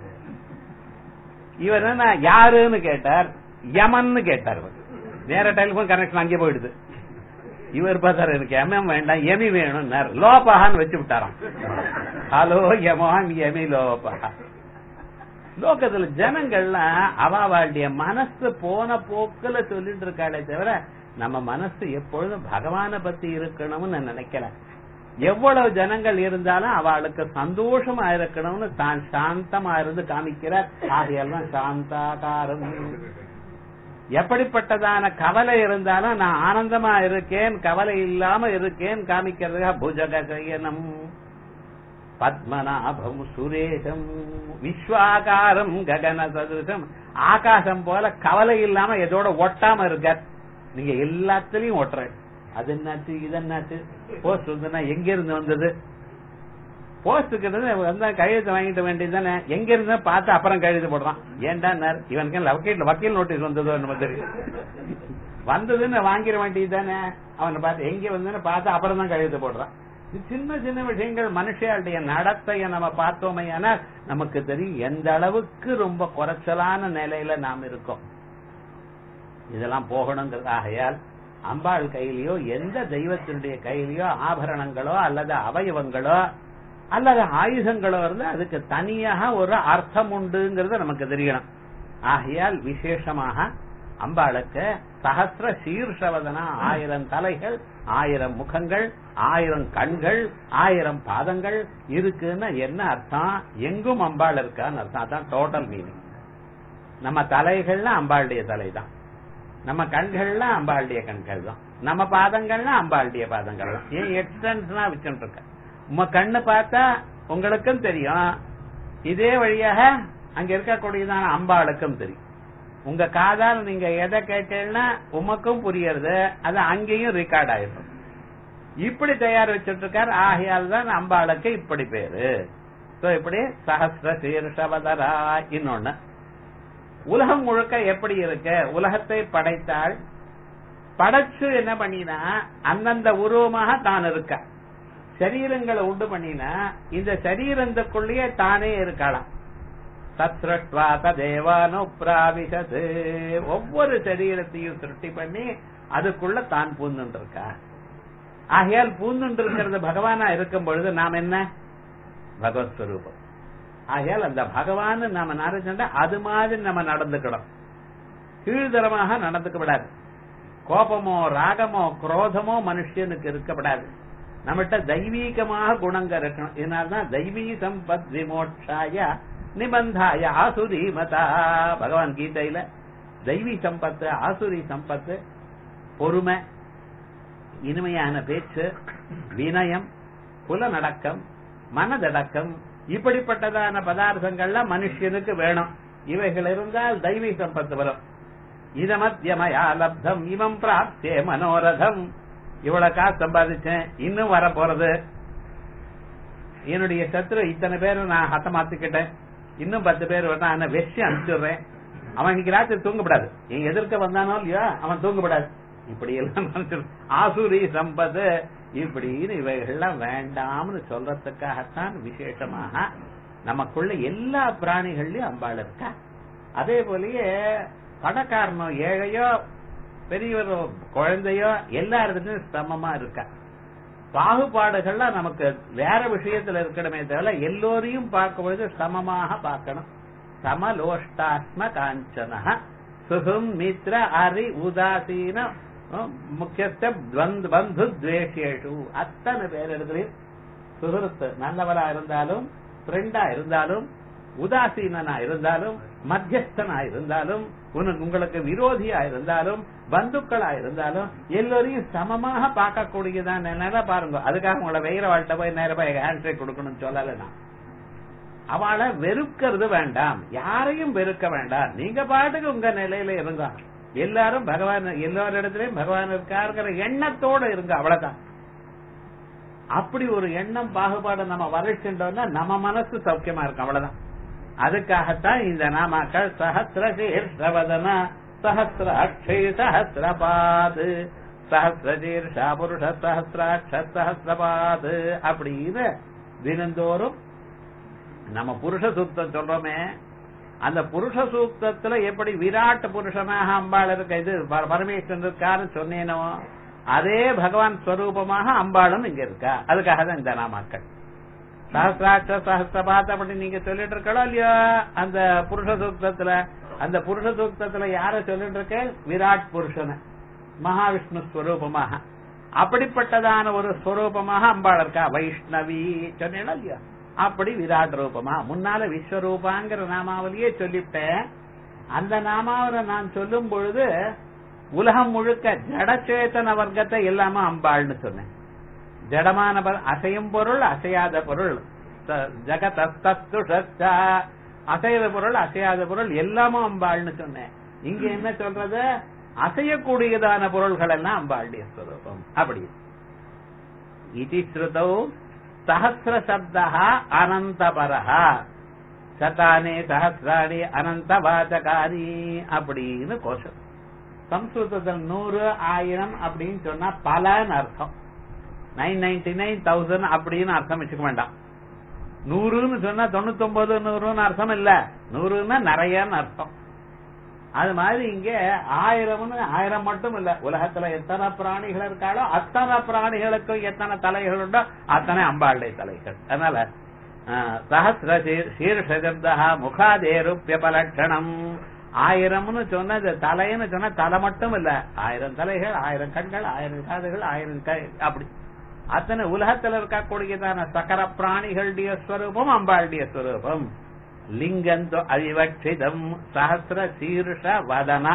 இவர் என்ன யாருன்னு கேட்டார் யமன்னு கேட்டார் இவர் நேர டெலிபோன் கனெக்ஷன் அங்கே போயிடுது இவர் பார்த்தாரு எனக்கு எம்எம் வேண்டாம் எமி வேணும் லோபகான்னு வச்சு விட்டாராம் ஹலோ யமான் எமி லோபகா லோகத்துல ஜனங்கள்லாம் அவாவாளுடைய மனசு போன போக்குல சொல்லிட்டு இருக்காளே தவிர நம்ம மனசு எப்பொழுதும் பகவான பத்தி இருக்கணும்னு நான் நினைக்கல எவ்வளவு ஜனங்கள் இருந்தாலும் அவளுக்கு சந்தோஷமா இருக்கணும்னு தான் சாந்தமா இருந்து காமிக்கிறார் ஆகையெல்லாம் சாந்தாகாரம் எப்படிப்பட்டதான கவலை இருந்தாலும் நான் ஆனந்தமா இருக்கேன் கவலை இல்லாம இருக்கேன் காமிக்கிறதுக்காக புஜக சயனம் பத்மநாபம் சுரேஷம் விஸ்வாகாரம் ககன சதுரம் ஆகாசம் போல கவலை இல்லாம எதோட ஒட்டாம இருக்க நீங்க எல்லாத்துலயும் ஒட்டுற அது என்னாச்சு இது என்னாச்சு போஸ்ட் வந்துன்னா எங்க இருந்து வந்தது போஸ்டுக்கு வந்தா கையெழுத்து வாங்கிட்டு வேண்டியது தானே எங்க இருந்து பார்த்து அப்புறம் கையெழுத்து போடுறான் ஏன்டா இவனுக்கு வக்கீல் வக்கீல் நோட்டீஸ் வந்ததோ நம்ம தெரியும் வந்ததுன்னு வாங்கிட வேண்டியது தானே அவனை பார்த்து எங்க வந்ததுன்னு பார்த்து அப்புறம் தான் கையெழுத்து போடுறான் சின்ன சின்ன விஷயங்கள் மனுஷனுடைய நடத்தைய நம்ம பார்த்தோமே ஆனால் நமக்கு தெரியும் எந்த அளவுக்கு ரொம்ப குறைச்சலான நிலையில நாம் இருக்கோம் இதெல்லாம் போகணுங்கிறது ஆகையால் அம்பாள் கையிலயோ எந்த தெய்வத்தினுடைய கையிலயோ ஆபரணங்களோ அல்லது அவயவங்களோ அல்லது ஆயுதங்களோ இருந்தா அதுக்கு தனியாக ஒரு அர்த்தம் உண்டுங்கிறது நமக்கு தெரியணும் ஆகையால் விசேஷமாக அம்பாளுக்கு சகசிர சீர்ஷவதனா ஆயிரம் தலைகள் ஆயிரம் முகங்கள் ஆயிரம் கண்கள் ஆயிரம் பாதங்கள் இருக்குன்னு என்ன அர்த்தம் எங்கும் அம்பாள் இருக்கான்னு அர்த்தம் அதான் டோட்டல் மீனிங் நம்ம தலைகள்ல அம்பாளுடைய தலை தான் நம்ம கண்கள்ல அம்பாளுடைய கண்கள் தான் நம்ம பாதங்கள்ல அம்பாளுடைய பாதங்கள் தான் ஏன் எக்ஸ்டென்ஷனா வச்சுட்டு இருக்க உங்க கண்ணு பார்த்தா உங்களுக்கும் தெரியும் இதே வழியாக அங்க இருக்கக்கூடியதான அம்பாளுக்கும் தெரியும் உங்க காதால் நீங்க எதை கேட்டீங்கன்னா உமக்கும் புரியறது அது அங்கேயும் ரெக்கார்ட் ஆயிடும் இப்படி தயார் வச்சுட்டு இருக்கார் ஆகையால் தான் அம்பாளுக்கு இப்படி பேரு சோ இப்படி சஹசிர சீர்ஷவதரா இன்னொன்னு உலகம் முழுக்க எப்படி இருக்கு உலகத்தை படைத்தால் படைச்சு என்ன பண்ணினா அந்தந்த உருவமாக தான் இருக்க சரீரங்களை உண்டு பண்ணினா இந்த சரீரத்துக்குள்ளேயே தானே இருக்கலாம் தத்ரட்வா ததேவானு பிராவிசது ஒவ்வொரு சரீரத்தையும் சிருஷ்டி பண்ணி அதுக்குள்ள தான் பூந்துட்டு இருக்கா ஆகையால் பூந்துட்டு இருக்கிறது பகவானா இருக்கும் பொழுது நாம் என்ன பகவத் ஸ்வரூபம் ஆகையால் அந்த பகவான் நாம நினைச்சா அது மாதிரி நம்ம நடந்துக்கணும் கீழ்தரமாக நடந்துக்க விடாது கோபமோ ராகமோ குரோதமோ மனுஷனுக்கு இருக்கப்படாது நம்மகிட்ட தெய்வீகமாக குணங்க இருக்கணும் இதனால்தான் தெய்வீ சம்பத் விமோட்சாய நிபந்தாய ஆசுரி மதா பகவான் கீதையில தெய்வீ சம்பத்து ஆசுரி சம்பத்து பொறுமை இனிமையான பேச்சு வினயம் புலநடக்கம் மனதடக்கம் இப்படிப்பட்டதான பதார்த்தங்கள்லாம் மனுஷனுக்கு வேணும் இவைகள் இருந்தால் தெய்வீ சம்பத்து வரும் இதமத்தியமயா லப்தம் இவம் பிராப்தே மனோரதம் இவ்வளவு காசு சம்பாதிச்சேன் இன்னும் வர போறது என்னுடைய சத்ரு இத்தனை பேர் நான் ஹத்தமாத்துக்கிட்டேன் இன்னும் பத்து பேர் வரா நான் வெற்றி அனுப்பிச்சுடுறேன் அவன் இன்னைக்கு ராத்திரி தூங்கப்படாது என் எதிர்க்க வந்தானோ இல்லையோ அவன் தூங்கப்படாது இப்படி எல்லாம் நினைச்சிரு. ஆசுரி சம்பது இப்படின்னு இவைகள்லாம் வேண்டாம்னு சொல்றதுக்காகத்தான் விசேஷமாக நமக்குள்ள எல்லா பிராணிகள்லயும் அம்பாள் இருக்கா அதே போலயே பணக்காரனோ ஏழையோ பெரியவரோ குழந்தையோ எல்லா இடத்துலயும் சமமா இருக்கா பாகுபாடுகள்லாம் நமக்கு வேற விஷயத்துல இருக்கணுமே தவிர எல்லோரையும் பார்க்கும் பொழுது சமமாக பார்க்கணும் சமலோஷ்டாஸ்ம காஞ்சன சுகம் மித்ர அரி உதாசீன அஹ், முக்கியஸ்த துவந்த் பந்து துவேஷேஷு அத்தனை பேர் இடத்துலயும் சுகருத்து நல்லவரா இருந்தாலும் ஃப்ரெண்டா இருந்தாலும் உதாசீனனா இருந்தாலும் மத்தியஸ்தனா இருந்தாலும் உனக்கு உங்களுக்கு விரோதியா இருந்தாலும் பந்துக்களா இருந்தாலும் எல்லோரையும் சமமாக பார்க்கக்கூடியதான் நிலை பாருங்க அதுக்காக உங்களை வெயிற வாழ்கிட்ட போய் நேரம் போய் ஹேண்ட் கொடுக்கணும்னு சொல்லல நான் அவளை வெறுக்கிறது வேண்டாம் யாரையும் வெறுக்க வேண்டாம் நீங்க பாட்டுக்கு உங்க நிலையில இருங்க எல்லாரும் பகவான் எல்லாரிடத்திலயும் பகவான் இருக்காருங்கிற எண்ணத்தோட இருங்க அவ்வளவுதான் அப்படி ஒரு எண்ணம் பாகுபாடு நம்ம வளர்ச்சின்றோம்னா நம்ம மனசு சௌக்கியமா இருக்கும் அவ்வளவுதான் அதுக்காகத்தான் இந்த நாமாக்கள் சஹசிர சீர்ஷவதன சஹசிர அக்ஷய சஹசிரபாது சஹசிர சீர்ஷா புருஷ சஹசிராட்ச சஹசிரபாது அப்படின்னு தினந்தோறும் நம்ம புருஷ சூக்தம் சொல்றோமே அந்த புருஷ சூக்தத்துல எப்படி விராட் புருஷனாக அம்பாள் இருக்க இது பர- பரமேஸ்வரன் இருக்காருன்னு சொன்னேனோ அதே பகவான் ஸ்வரூபமாக அம்பாளும் இங்க இருக்கா அதுக்காக தான் இந்த நாமாக்கள் சஹசிராட்ச சஹசிரபாத் அப்படி நீங்க சொல்லிட்டு இருக்கலாம் இல்லையா அந்த புருஷ சூக்தத்துல அந்த புருஷ சூக்தத்துல யார சொல்லிட்டு இருக்க விராட் புருஷனை மகாவிஷ்ணு ஸ்வரூபமாக அப்படிப்பட்டதான ஒரு ஸ்வரூபமாக அம்பாள் இருக்கா வைஷ்ணவி சொன்னேனா இல்லையா அப்படி விராட் ரூபமா முன்னால விஸ்வரூபாங்கிற நாமாவலியே சொல்லிவிட்டேன் அந்த நாமாவலை நான் சொல்லும் பொழுது உலகம் முழுக்க ஜடச்சேதன வர்க்கத்தை எல்லாமே அம்பாள்னு சொன்னேன் ஜடமான ப- அசையும் பொருள் அசையாத பொருள் ச- ஜகதஸ்துஷா அசையாத பொருள் அசையாத பொருள் எல்லாமும் அம்பாள்னு சொன்னேன் இங்க என்ன சொல்றது அசையக்கூடியதான பொருள்கள் எல்லாம் அம்பாளுடைய ஸ்வரூபம் அப்படி இதி ஸ்ருதௌ சஹசிர சப்தா அனந்தபரஹா சதானே சஹசிராணி அனந்த வாச்சகாரி அப்படின்னு கோஷம் சம்ஸ்கிருதத்தில் நூறு ஆயிரம் அப்படின்னு சொன்னா பலன்னு அர்த்தம் நைன் நைன்டி நைன் தௌசண்ட் அப்படின்னு அர்த்தம் வச்சுக்க வேண்டாம் நூறுன்னு சொன்னா தொண்ணூத்தொன்பது நூறுன்னு அர்த்தம் இல்ல நூறுன்னா நிறையன்னு அர்த்தம் அது மாதிரி இங்க ஆயிரம்னு ஆயிரம் மட்டும் இல்ல உலகத்துல எத்தனை பிராணிகள் இருக்காளோ அத்தனை பிராணிகளுக்கும் எத்தனை தலைகள் உண்டோ அத்தனை அம்பாளுடைய தலைகள் அதனால ஆஹ், சஹஸ்ர சீர்- சீர்ஷதா முகாதேருப்பியபலட்சணம் ஆயிரம்னு சொன்ன இந்த தலைன்னு சொன்னா தலை மட்டும் இல்ல ஆயிரம் தலைகள் ஆயிரம் கண்கள் ஆயிரம் காதுகள் ஆயிரம் கை அப்படி அத்தனை உலகத்துல இருக்கக்கூடியதான சகர பிராணிகளுடைய ஸ்வரூபம் அம்பாளுடைய ஸ்வரூபம் லிங்கந்தோ அவிவட்சிதம் சஹசிர சீர்ஷ வதன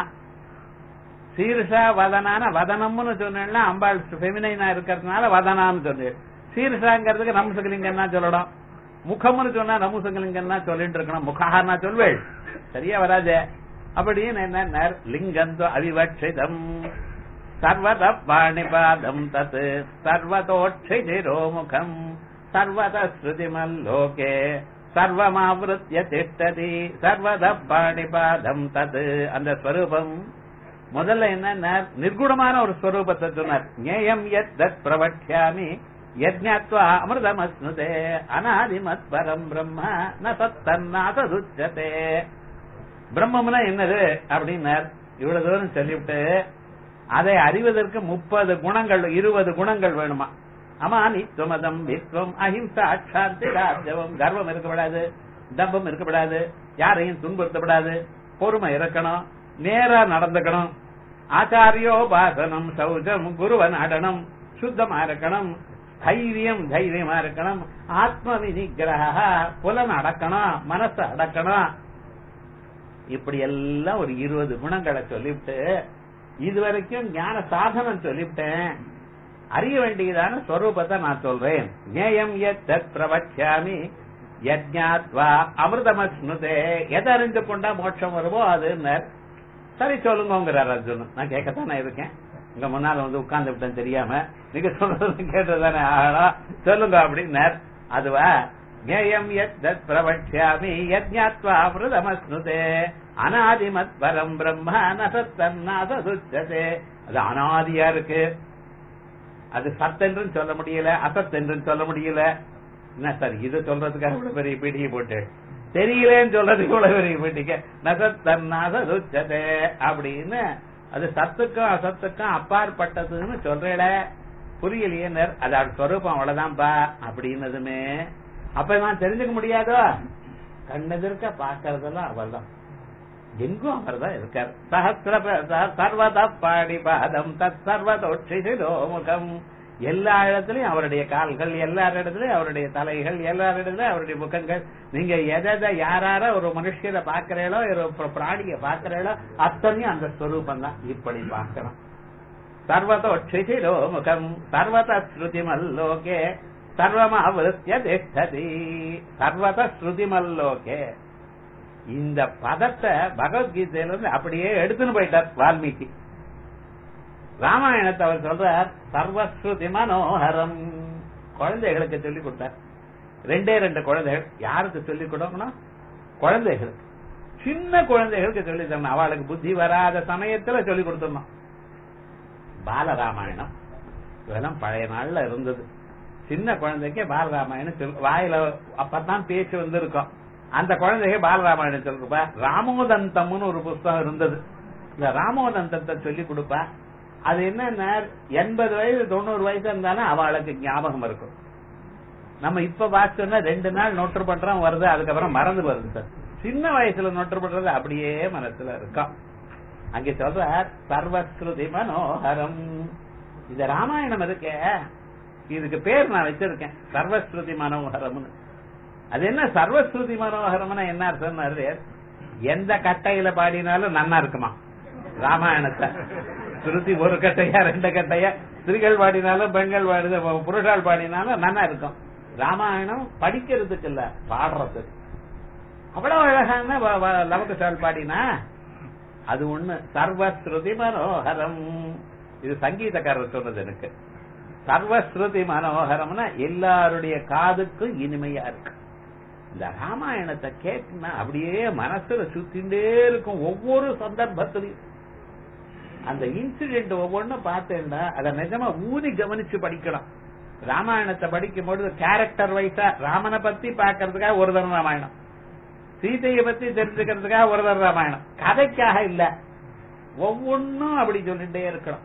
சீர்ஷ வதனான வதனம்னு சொன்னா அம்பாள் ஃபெமினைனா இருக்கிறதுனால வதனான்னு சொன்னேன் சீர்ஷாங்கிறதுக்கு நம்சகலிங்கன்னா சொல்லணும் முகம்னு சொன்னா நமுசகலிங்கன்னா சொல்லிட்டு இருக்கணும் முகான்னா சொல்வேள் சரியா வராதே அப்படின்னு என்ன லிங்கந்தோ அவிவட்சிதம் சர்வத பாணிபாதம் தத் சர்வதோட்சிதிரோ முகம் சர்வத ஸ்ருதிமல்லோகே சர்வமாவிருத்திய திஷ்டதி சர்வத பாணிபாதம் தத் அந்த ஸ்வரூபம் முதல்ல என்ன நிர்குணமான ஒரு ஸ்வரூபத்தை சொன்னார் ஞேயம் எத் தத் பிரவட்சியாமி யஜ்ஞாத்வா அமிர்தமஸ்னுதே அநாதிமத் பரம் பிரம்ம ந சத்தன்னாசதுச்சதே பிரம்மம்னா என்னது அப்படின்னார் இவ்வளவு தூரம் சொல்லிவிட்டு அதை அறிவதற்கு முப்பது குணங்கள் இருபது குணங்கள் வேணுமா அமானித்துவமதம் வித்வம் அஹிம்சா சாந்தி ராஜவம் கர்வம் இருக்கக்கூடாது தம்பம் இருக்கக்கூடாது யாரையும் துன்புறுத்தப்படாது பொறுமை இருக்கணும் நேரா நடந்துக்கணும் ஆச்சாரியோபாசனம் சௌஜம் குருவ நடனம் சுத்தமா இருக்கணும் தைரியம் தைரியமா இருக்கணும் ஆத்ம வினிகிரக புலன் அடக்கணும் மனசு அடக்கணும் இப்படி எல்லாம் ஒரு இருபது குணங்களை சொல்லிவிட்டு இதுவரைக்கும் ஞான சாதனம் சொல்லிவிட்டேன் அறிய வேண்டியதான ஸ்வரூபத்தை நான் சொல்றேன் ஞேயம் எத் தத் பிரவக்ஷாமி யஜ்ஞாத்வா அமிர்தமஸ்னுதே எதை அறிந்து கொண்டா மோட்சம் வருமோ அதுன்னு சரி சொல்லுங்கிறார் அர்ஜுனன் நான் கேட்கத்தானே இருக்கேன் உங்க முன்னால வந்து உட்கார்ந்து விட்டேன் தெரியாம நீங்க சொல்றது கேட்டதானே ஆளா சொல்லுங்க அப்படின்னார் அதுவா ஞேயம் யத் பிரவக்ஷ்யாமி யஜ்ஞாத்வா அமிர்தமஸ்னுதே அனாதிமத் பரம் பிரம்ம நசத்தன்னாசுச்சதே அது அனாதியா இருக்கு அது சத்தென்றும் சொல்ல முடியல அசத்தென்றும் சொல்ல முடியல என்ன சார் இது சொல்றதுக்காக இவ்வளவு பெரிய பீடிகை போட்டு தெரியலேன்னு சொல்றதுக்கு இவ்வளவு பெரிய பீட்டிக்க நசத்தன்னாசுச்சதே அப்படின்னு அது சத்துக்கும் அசத்துக்கும் அப்பாற்பட்டதுன்னு சொல்றேட புரியலையே அது அது ஸ்வரூபம் அவ்வளவுதான்ப்பா அப்படின்னதுமே அப்ப நான் தெரிஞ்சுக்க முடியாதோ கண்ணெதிர்க்க பாக்குறதெல்லாம் அவள் தான் எங்கும் அவர் தான் இருக்கார் சஹசிர சர்வத பாடி பாதம் தத் சர்வதோட்சிதோமுகம் எல்லா இடத்துலயும் அவருடைய கால்கள் எல்லா இடத்துலயும் அவருடைய தலைகள் எல்லா இடத்துலயும் அவருடைய முகங்கள் நீங்க எதை யாரார ஒரு மனுஷரை பாக்குறீங்களோ ஒரு பிராணிய பாக்குறீங்களோ அத்தனையும் அந்த ஸ்வரூபம் தான் இப்படி பார்க்கணும் சர்வதோட்சிதோ முகம் சர்வத ஸ்ருதிமல்லோகே சர்வமாவிருத்திய திஷ்டதி சர்வத ஸ்ருதிமல்லோகே இந்த பதத்தை பகவத்கீதையில இருந்து அப்படியே எடுத்துன்னு போயிட்டார் வால்மீகி ராமாயணத்தை அவர் சொல்றார் சர்வஸ்ருதி மனோகரம் குழந்தைகளுக்கு சொல்லிக் கொடுத்தார் ரெண்டே ரெண்டு குழந்தைகள் யாருக்கு சொல்லிக் கொடுக்கணும் குழந்தைகளுக்கு சின்ன குழந்தைகளுக்கு சொல்லி தரணும் அவளுக்கு புத்தி வராத சமயத்துல சொல்லிக் கொடுத்துடணும் பாலராமாயணம் இதெல்லாம் பழைய நாள்ல இருந்தது சின்ன குழந்தைக்கு பாலராமாயணம் சொல் வாயில அப்பதான் பேச்சு வந்திருக்கும் அந்த குழந்தைக்கு பாலராமாயணம் சொல்லுப்பா ராமோதந்தம்னு ஒரு புஸ்தகம் இருந்தது இந்த ராமோதந்தத்தை சொல்லி கொடுப்பா அது என்னன்னா எண்பது வயசு தொண்ணூறு வயசு இருந்தாலும் அவளுக்கு ஞாபகம் இருக்கும் நம்ம இப்ப பார்த்தோம்னா ரெண்டு நாள் நோட்டு பண்றோம் வருது அதுக்கப்புறம் மறந்து வருது சார் சின்ன வயசுல நோட்டு பண்றது அப்படியே மனசுல இருக்கும் அங்க சொல்ற சர்வஸ்ருதி மனோகரம் இந்த ராமாயணம் இருக்க இதுக்கு பேர் நான் வச்சிருக்கேன் சர்வஸ்ருதி மனோகரம்னு அது என்ன சர்வஸ்ருதி மனோகரம்னா என்ன அர்த்தம் எந்த கட்டையில பாடினாலும் நன்னா இருக்குமா ராமாயணத்தை ஸ்ருதி ஒரு கட்டையா ரெண்டு கட்டையா ஸ்திரீகள் பாடினாலும் பெண்கள் பாடி புருஷால் பாடினாலும் நன்னா இருக்கும் ராமாயணம் படிக்கிறதுக்கு இல்ல பாடுறதுக்கு அவ்வளவு அழகான லவகுசால் பாடினா அது ஒண்ணு சர்வஸ்ருதி மனோகரம் இது சங்கீதக்காரர் சொன்னது எனக்கு சர்வஸ்ருதி மனோகரம்னா எல்லாருடைய காதுக்கும் இனிமையா இருக்கு இந்த ராமாயணத்தை கேட்டுனா அப்படியே மனசுல சுத்திண்டே இருக்கும் ஒவ்வொரு சந்தர்ப்பத்திலையும் அந்த இன்சிடென்ட் ஒவ்வொன்றும் பார்த்தேன்னா அதை நிஜமா ஊதி கவனிச்சு படிக்கலாம் ராமாயணத்தை படிக்கும் பொழுது கேரக்டர் வைஸா ராமனை பத்தி பாக்கிறதுக்காக ஒரு தரம் ராமாயணம் சீதையை பத்தி தெரிஞ்சுக்கிறதுக்காக ஒரு தரம் ராமாயணம் கதைக்காக இல்ல ஒவ்வொன்னும் அப்படி சொல்லிட்டே இருக்கணும்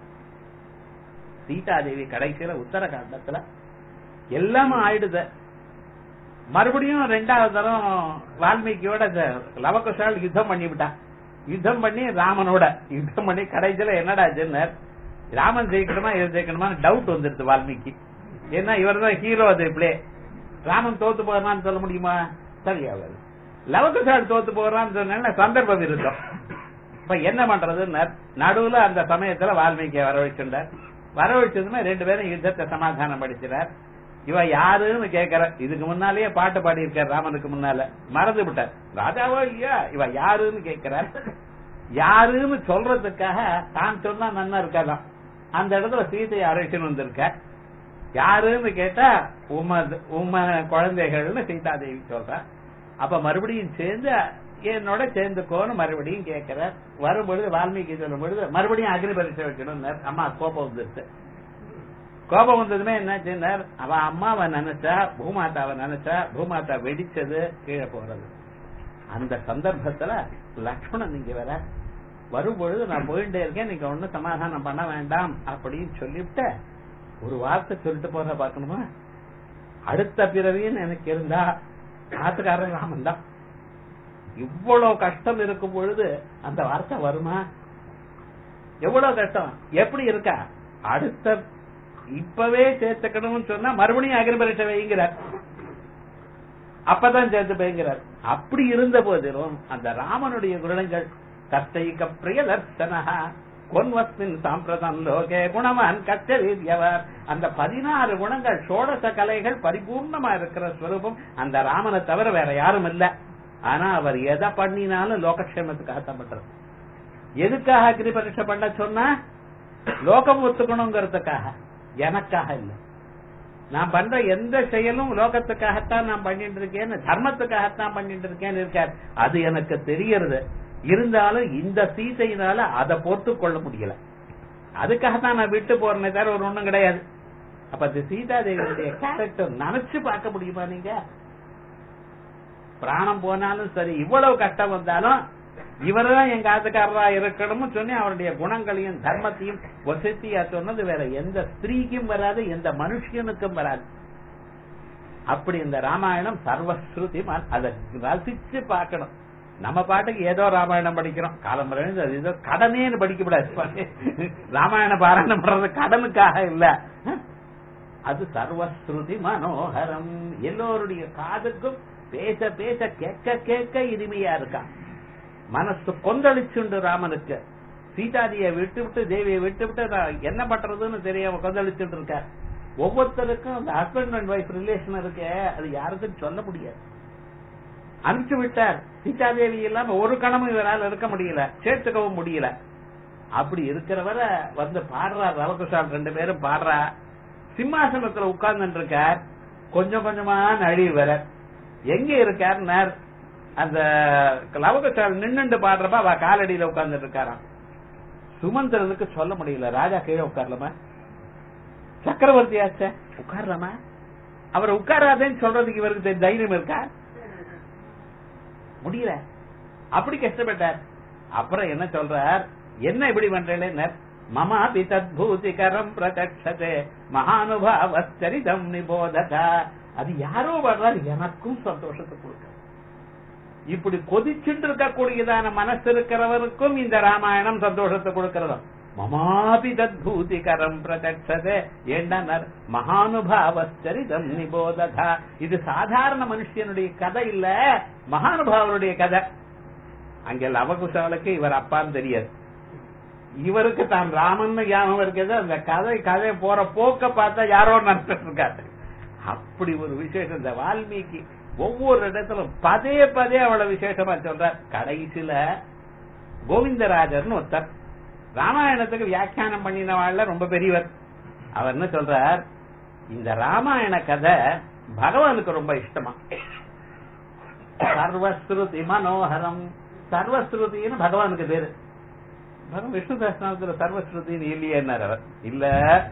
சீதாதேவி கடைசியில உத்தரகாண்டத்துல எல்லாமே ஆயிடுத மறுபடியும் ரெண்டாவது தரம் வால்மீகியோட லவகுஷால் யுத்தம் பண்ணிவிட்டான் யுத்தம் பண்ணி ராமனோட யுத்தம் பண்ணி கடைசியில என்னடா ஜென்னர் ராமன் ஜெயிக்கணுமா இதை ஜெயிக்கணுமா டவுட் வந்துருது வால்மீகி ஏன்னா இவர் தான் ஹீரோ அது பிளே ராமன் தோத்து போறான்னு சொல்ல முடியுமா சரியாவது லவகுஷால் தோத்து போறான்னு சொன்ன சந்தர்ப்பம் இருக்கும் இப்ப என்ன பண்றது நடுவுல அந்த சமயத்துல வால்மீகியை வரவழைச்சுட்டார் வரவழைச்சதுமே ரெண்டு பேரும் யுத்தத்தை சமாதானம் படிக்கிறார் இவ யாருன்னு கேக்குற இதுக்கு முன்னாலேயே பாட்டு பாடி இருக்கார் ராமனுக்கு முன்னால மறந்து விட்டார் ராஜாவோ இல்லையா இவ யாருன்னு கேட்கிறார் யாருன்னு சொல்றதுக்காக தான் சொன்னா நன்னா இருக்காதான் அந்த இடத்துல சீதையை அழைச்சுன்னு வந்திருக்க யாருன்னு கேட்டா உம உம குழந்தைகள்னு சீதாதேவி சொல்ற அப்ப மறுபடியும் சேர்ந்து என்னோட சேர்ந்துக்கோன்னு மறுபடியும் கேட்கிறார் வரும்பொழுது வால்மீகி சொல்லும் பொழுது மறுபடியும் அக்னி பரீட்சை வைக்கணும் அம்மா கோபம் வந்துருச்சு கோபம் வந்ததுமே என்ன அவ அம்மாவை நினைச்சா பூமாதாவை நினைச்சா பூமாதா வெடிச்சது கீழே போறது அந்த சந்தர்ப்பத்துல லக்ஷ்மணன் நீங்க வர வரும்பொழுது நான் போயிட்டே இருக்கேன் நீங்க ஒன்னும் சமாதானம் பண்ண வேண்டாம் அப்படின்னு சொல்லிவிட்டு ஒரு வார்த்தை சொல்லிட்டு போற பாக்கணுமா அடுத்த பிறவின்னு எனக்கு இருந்தா காத்துக்காரன் ராமன் தான் இவ்வளவு கஷ்டம் இருக்கும் பொழுது அந்த வார்த்தை வருமா எவ்வளவு கஷ்டம் எப்படி இருக்கா அடுத்த இப்பவே சேர்த்துக்கணும்னு சொன்னா மறுபடியும் அக்னி பரீட்சை வைங்கிறார் அப்பதான் சேர்த்து போய்கிறார் அப்படி இருந்த போதிலும் அந்த ராமனுடைய குணங்கள் கர்த்தைக பிரிய தர்சனஹா கொன்வஸ்மின் சாம்பிரதம் லோகே குணவான் கச்சரீதியவர் அந்த பதினாறு குணங்கள் சோடச கலைகள் பரிபூர்ணமா இருக்கிற ஸ்வரூபம் அந்த ராமனை தவிர வேற யாரும் இல்ல ஆனா அவர் எதை பண்ணினாலும் லோகக்ஷேமத்துக்காகத்தான் பண்றது எதுக்காக அக்னி பரீட்சை பண்ண சொன்னா லோகம் ஒத்துக்கணுங்கிறதுக்காக எனக்காக இல்ல நான் பண்ற எந்த செயலும் லோகத்துக்காகத்தான் நான் பண்ணிட்டு இருக்கேன் தர்மத்துக்காகத்தான் பண்ணிட்டு இருக்கேன்னு இருக்கார் அது எனக்கு தெரியறது இருந்தாலும் இந்த சீதையினால அதை பொறுத்து கொள்ள முடியல அதுக்காகத்தான் நான் விட்டு போறேனே தவிர ஒரு ஒண்ணும் கிடையாது அப்ப அந்த சீதா தேவியுடைய கேரக்டர் நினைச்சு பார்க்க முடியுமா நீங்க பிராணம் போனாலும் சரி இவ்வளவு கஷ்டம் வந்தாலும் இவர்தான் எங்க ஆத்துக்காரரா இருக்கணும்னு சொல்லி அவருடைய குணங்களையும் தர்மத்தையும் வசதியா சொன்னது வேற எந்த ஸ்திரீக்கும் வராது எந்த மனுஷனுக்கும் வராது அப்படி இந்த ராமாயணம் சர்வஸ்ருதி அதை ரசிச்சு பார்க்கணும் நம்ம பாட்டுக்கு ஏதோ ராமாயணம் படிக்கிறோம் காலம் ஏதோ கடனேன்னு படிக்கப்படாது ராமாயண பாராயணம் பண்றது கடனுக்காக இல்ல அது சர்வஸ்ருதி மனோகரம் எல்லோருடைய காதுக்கும் பேச பேச கேட்க கேட்க இனிமையா இருக்கான் மனசு கொந்தளிச்சுண்டு ராமனுக்கு சீதாதியை விட்டு விட்டு தேவியை விட்டு விட்டு நான் என்ன பண்றதுன்னு தெரியாம கொந்தளிச்சுட்டு இருக்க ஒவ்வொருத்தருக்கும் அந்த ஹஸ்பண்ட் அண்ட் ஒய்ஃப் ரிலேஷன் இருக்கு அது யாருக்கும் சொல்ல முடியாது அனுப்பிச்சு விட்டார் சீதாதேவி இல்லாம ஒரு கணமும் இவரால் இருக்க முடியல சேர்த்துக்கவும் முடியல அப்படி இருக்கிறவரை வந்து பாடுறார் ரவகுஷால் ரெண்டு பேரும் பாடுறா சிம்மாசனத்துல உட்கார்ந்து இருக்கார் கொஞ்சம் கொஞ்சமா நழி வர எங்க இருக்கார் அந்த லவகுஷால் நின்னுண்டு பாடுறப்ப அவ காலடியில உட்கார்ந்துட்டு இருக்காராம் சுமந்திரனுக்கு சொல்ல முடியல ராஜா கீழே உட்காரலாமா சக்கரவர்த்தி ஆச்ச உட்காரலாமா அவரை உட்காராதேன்னு சொல்றதுக்கு இவருக்கு தைரியம் இருக்கா முடியல அப்படி கஷ்டப்பட்டார் அப்புறம் என்ன சொல்றார் என்ன இப்படி பண்றேன்னு மமாபி தத்பூதிகரம் பிரதட்சதே மகானுபாவச்சரிதம் நிபோதகா அது யாரோ வர்றாரு எனக்கும் சந்தோஷத்தை கொடுக்க இப்படி கொதிச்சுட்டு இருக்கக்கூடியதான மனசு இருக்கிறவருக்கும் இந்த ராமாயணம் சந்தோஷத்தை கொடுக்கிறதும் மமாபி தத்பூதிகரம் பிரதட்சதே ஏண்டனர் மகானுபாவச்சரிதம் நிபோதகா இது சாதாரண மனுஷனுடைய கதை இல்ல மகானுபாவனுடைய கதை அங்க லவகுஷாலுக்கு இவர் அப்பான்னு தெரியாது இவருக்கு தான் ராமன் ஞாபகம் இருக்கிறது அந்த கதை கதை போற போக்க பார்த்தா யாரோ நடத்திட்டு இருக்காரு அப்படி ஒரு விசேஷம் இந்த வால்மீகி ஒவ்வொரு இடத்திலும் பதே பதே அவ்வளவு விசேஷமா சொல்றார் கடைசியில கோவிந்தராஜர்னு ஒருத்தர் ராமாயணத்துக்கு வியாக்கியானம் பண்ணினவாழ்ல ரொம்ப பெரியவர் அவர் என்ன சொல்றார் இந்த ராமாயண கதை பகவானுக்கு ரொம்ப இஷ்டமா சர்வஸ்ருதி மனோகரம் சர்வஸ்ருதின்னு பகவானுக்கு பேரு பகவான் விஷ்ணு சஹஸ்ரநாமத்துல சர்வஸ்ருதின்னு இல்லையேன்னார் அவர் இல்ல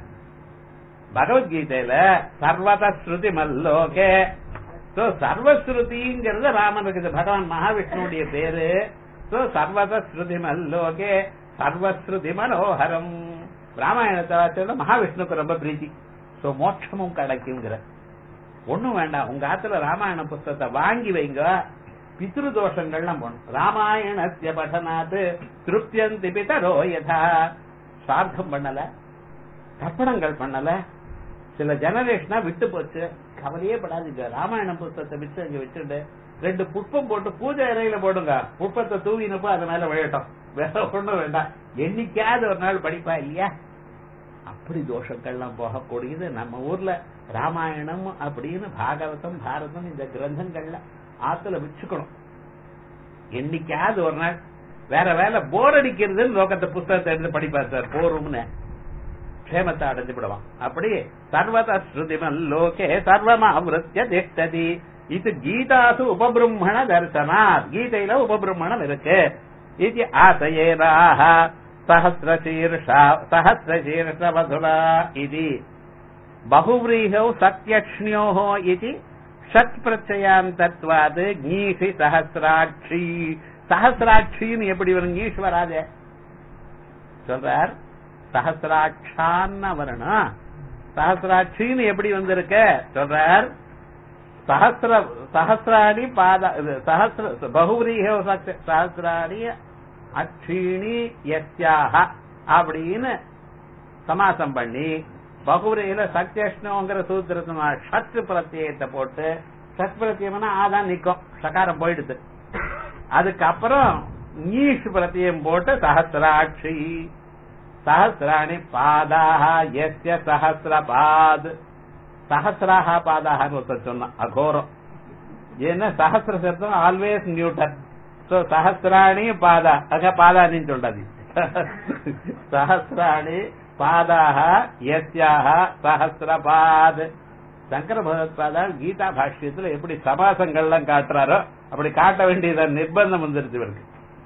பகவத்கீதையில சர்வத ஸ்ருதி மல்லோகே சோ சர்வஸ்ருதிங்கிறது ராமனுக்கு பகவான் மகாவிஷ்ணுடைய பேரு சோ சர்வத ஸ்ருதி மல்லோகே சர்வஸ்ருதி மனோகரம் ராமாயணத்தை வாச்சல மகாவிஷ்ணுக்கு ரொம்ப பிரீத்தி சோ மோட்சமும் கிடைக்குங்கிற ஒண்ணும் வேண்டாம் உங்க ஆத்துல ராமாயண புஸ்தகத்தை வாங்கி வைங்க பித்ரு தோஷங்கள்லாம் போகணும் ராமாயணத்திய படனாத் திருப்தியந்தி பிதரோ யதா சார்த்தம் பண்ணல தர்ப்பணங்கள் பண்ணல சில ஜெனரேஷனா விட்டு போச்சு கவலையே படாதீங்க ராமாயண புஸ்தகத்தை விட்டு அங்க வச்சுட்டு ரெண்டு புட்பம் போட்டு பூஜை அறையில போடுங்க புட்பத்தை தூவினப்போ அது மேல விழட்டும் வேற ஒண்ணும் வேண்டாம் என்னைக்காவது ஒரு நாள் படிப்பா இல்லையா அப்படி தோஷங்கள்லாம் போகக்கூடியது நம்ம ஊர்ல ராமாயணம் அப்படின்னு பாகவதம் பாரதம் இந்த கிரந்தங்கள்ல ஆத்துல வச்சுக்கணும் என்னைக்காவது ஒரு நாள் வேற வேலை போர் அடிக்கிறதுன்னு லோகத்தை புஸ்தகத்தை எடுத்து படிப்பார் சார் போரும்னு க்ஷேமத்தை அடைஞ்சு விடுவான் அப்படி சர்வத ஸ்ருதிமல் லோகே சர்வமாவிருத்திய திஷ்டதி இது கீதாசு உபபிரம்மண தர்சனாத் கீதையில உபபிரம்மணம் இருக்கு இது ஆசையேராக சஹசிரசீர்ஷா சஹசிரசீர்ஷ வதுலா இது பகுவ்ரீஹௌ சத்யக்ஷ்ணியோः இது ஷட் பிரச்சயாந்தத்வாது கீஷி சஹசிராட்சி சஹசிராட்சின்னு எப்படி வரும் கீஷ் வராதே சொல்றார் சஹசிராட்சான்னு வரணும் சஹசிராட்சின்னு எப்படி வந்திருக்க சொல்றார் சஹசிர சஹசிராணி பாத இது சஹசிர பகுரீக சஹசிராணி அக்ஷீணி யத்யாக அப்படின்னு சமாசம் பண்ணி பகுரையில சத்யஷ்ணோங்கிற சூத்திரத்தின ஷட் பிரத்யத்தை போட்டு ஷட் பிரத்யம்னா ஆதான் நிக்கும் சகாரம் போயிடுது அதுக்கப்புறம் நீஷ் பிரத்யம் போட்டு சஹசிராட்சி சஹசிராணி பாதாக எஸ்ய சஹசிரபாத் சஹசிராக பாதாகன்னு ஒருத்தர் சொன்னான் அகோரம் ஏன்னா சஹசிர சப்தம் ஆல்வேஸ் நியூட்டன் சோ சஹசிராணி பாதா அக பாதானின்னு சொல்றாது சஹசிராணி பாதாக எஸ்யாக சஹசிரபாத் சங்கர பகவத்பாதால் கீதா பாஷ்யத்துல எப்படி சபாசங்கள்லாம் காட்டுறாரோ அப்படி காட்ட வேண்டியத நிர்பந்தம் வந்துருச்சு இவருக்கு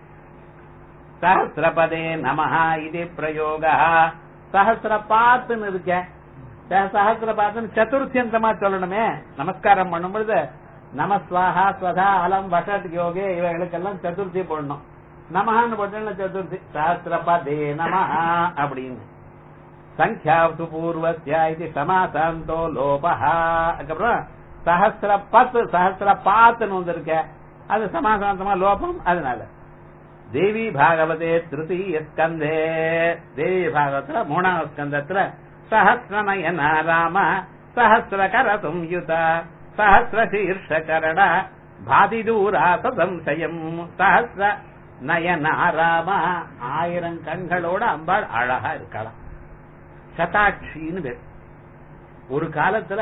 சஹசிரபதே நமஹா இது பிரயோக சஹசிரபாத்துன்னு இருக்கேன் சஹசிரபாத்துன்னு சதுர்த்தியந்தமா சொல்லணுமே நமஸ்காரம் பண்ணும் பொழுது நமஸ்வாஹா ஸ்வதா அலம் வஷட் யோகே இவைகளுக்கெல்லாம் சதுர்த்தி போடணும் நமஹான்னு போட்டேன்ல சதுர்த்தி சஹசிரபதே நமஹா அப்படின்னு சங்கியாவது பூர்வத்யா இது சமாசாந்தோ லோபஹா அதுக்கப்புறம் சஹசிர பத்து சஹசிர பாத்துன்னு வந்திருக்க அது சமாசாந்தமா லோபம் அதனால தேவி பாகவதே திருத்தீய ஸ்கந்தே தேவி பாகவத்துல மூணாவது ஸ்கந்தத்துல சஹசிரநயன ராம சஹசிரகர சம்யுத சஹசிர சீர்ஷ கரண பாதி தூராச சம்சயம் சஹசிர நயன ராம ஆயிரம் கண்களோட அம்பாள் அழகா இருக்கலாம் சதாட்சின்னு பேர் ஒரு காலத்துல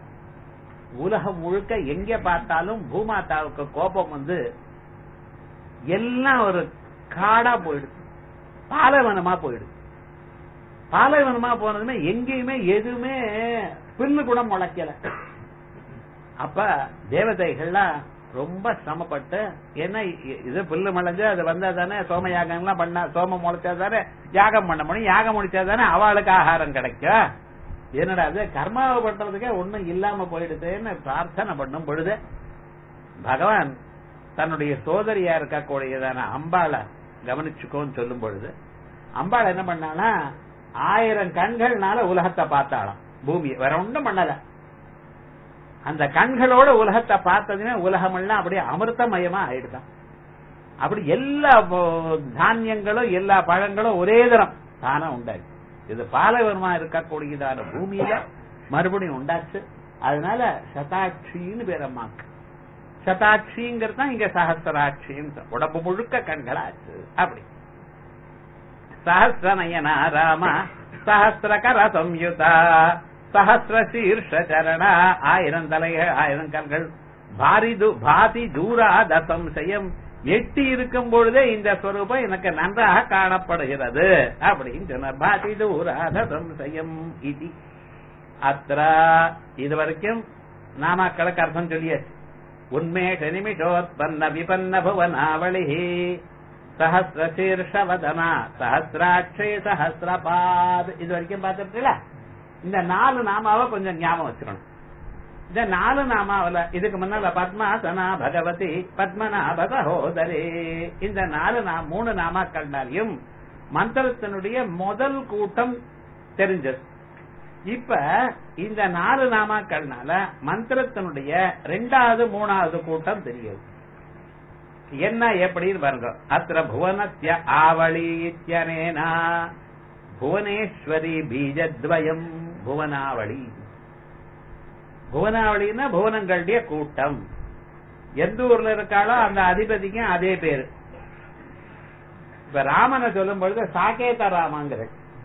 உலகம் முழுக்க எங்க பார்த்தாலும் பூமாதாவுக்கு கோபம் வந்து எல்லாம் ஒரு காடா போயிடுது பாலைவனமா போயிடுது பாலைவனமா போனதுமே எங்கேயுமே எதுவுமே பில்லு கூட முளைக்கல அப்ப தேவதைகள்லாம் ரொம்ப சிரமப்பட்டு என்ன இது புல்லு முளைஞ்சு அது வந்தா தானே சோம யாகம்லாம் பண்ண சோமம் முளைச்சா தானே யாகம் பண்ண முடியும் யாகம் முடிச்சா தானே அவளுக்கு ஆகாரம் கிடைக்கும் என்னடா அது கர்மாவை பண்றதுக்கே ஒண்ணும் இல்லாம போயிடுதுன்னு பிரார்த்தனை பண்ணும் பொழுது பகவான் தன்னுடைய சோதரியா இருக்கக்கூடியதான அம்பாளை கவனிச்சுக்கோன்னு சொல்லும் பொழுது அம்பாள் என்ன பண்ணானா ஆயிரம் கண்கள்னால உலகத்தை பார்த்தாளாம் பூமியை வேற ஒன்றும் பண்ணல அந்த கண்களோட உலகத்தை பார்த்ததுமே உலகமெல்லாம் அப்படியே அமிர்தமயமா ஆயிடுதான் அப்படி எல்லா தானியங்களும் எல்லா பழங்களும் ஒரே தரம் தானா உண்டாச்சு இது பாலைவனமா இருக்கக்கூடியதான பூமியில மறுபடியும் உண்டாச்சு அதனால சதாட்சின்னு பேர் அம்மாக்கு சதாட்சிங்கிறது தான் இங்க சஹசிராட்சின்னு உடம்பு முழுக்க கண்களாச்சு அப்படி சஹசிரநயனா ராம சஹசிரகர சம்யுதா சஹசிர சீர்ஷ சரண ஆயிரம் தலைகள் ஆயிரம் கண்கள் பாரிது பாதி தூராத சம்சயம் எட்டி இருக்கும் பொழுதே இந்த ஸ்வரூபம் எனக்கு நன்றாக காணப்படுகிறது அப்படின்னு சொன்னார் பாதி தூராத சம்சயம் இது அத்திர இது வரைக்கும் நாமாக்களுக்கு அர்த்தம் சொல்லியாச்சு உன்மேஷ நிமிஷோத்பன்ன விபன்ன புவனாவளி சஹசிர சீர்ஷவதனா சஹசிராட்சே சஹசிரபாத் இது வரைக்கும் பார்த்துருக்கீங்களா இந்த நாலு நாமாவை கொஞ்சம் ஞாபகம் வச்சுக்கணும் இந்த நாலு நாமாவில இதுக்கு முன்னால பத்மாசனா பகவதி பத்மநாப சகோதரி இந்த நாலு நா மூணு நாமாக்கள்னாலையும் மந்திரத்தினுடைய முதல் கூட்டம் தெரிஞ்சது இப்ப இந்த நாலு நாமாக்கள்னால மந்திரத்தினுடைய ரெண்டாவது மூணாவது கூட்டம் தெரியுது என்ன எப்படின்னு பாருங்க அத்திர புவனத்திய ஆவளி இத்தியனேனா புவனேஸ்வரி பீஜத்வயம் புவனாவளி புவனாவளின்னா புவனங்களுடைய கூட்டம் எந்த ஊர்ல இருக்காளோ அந்த அதிபதிக்கும் அதே பேரு இப்ப ராமனை சொல்லும் பொழுது சாகேத ராமாங்கிற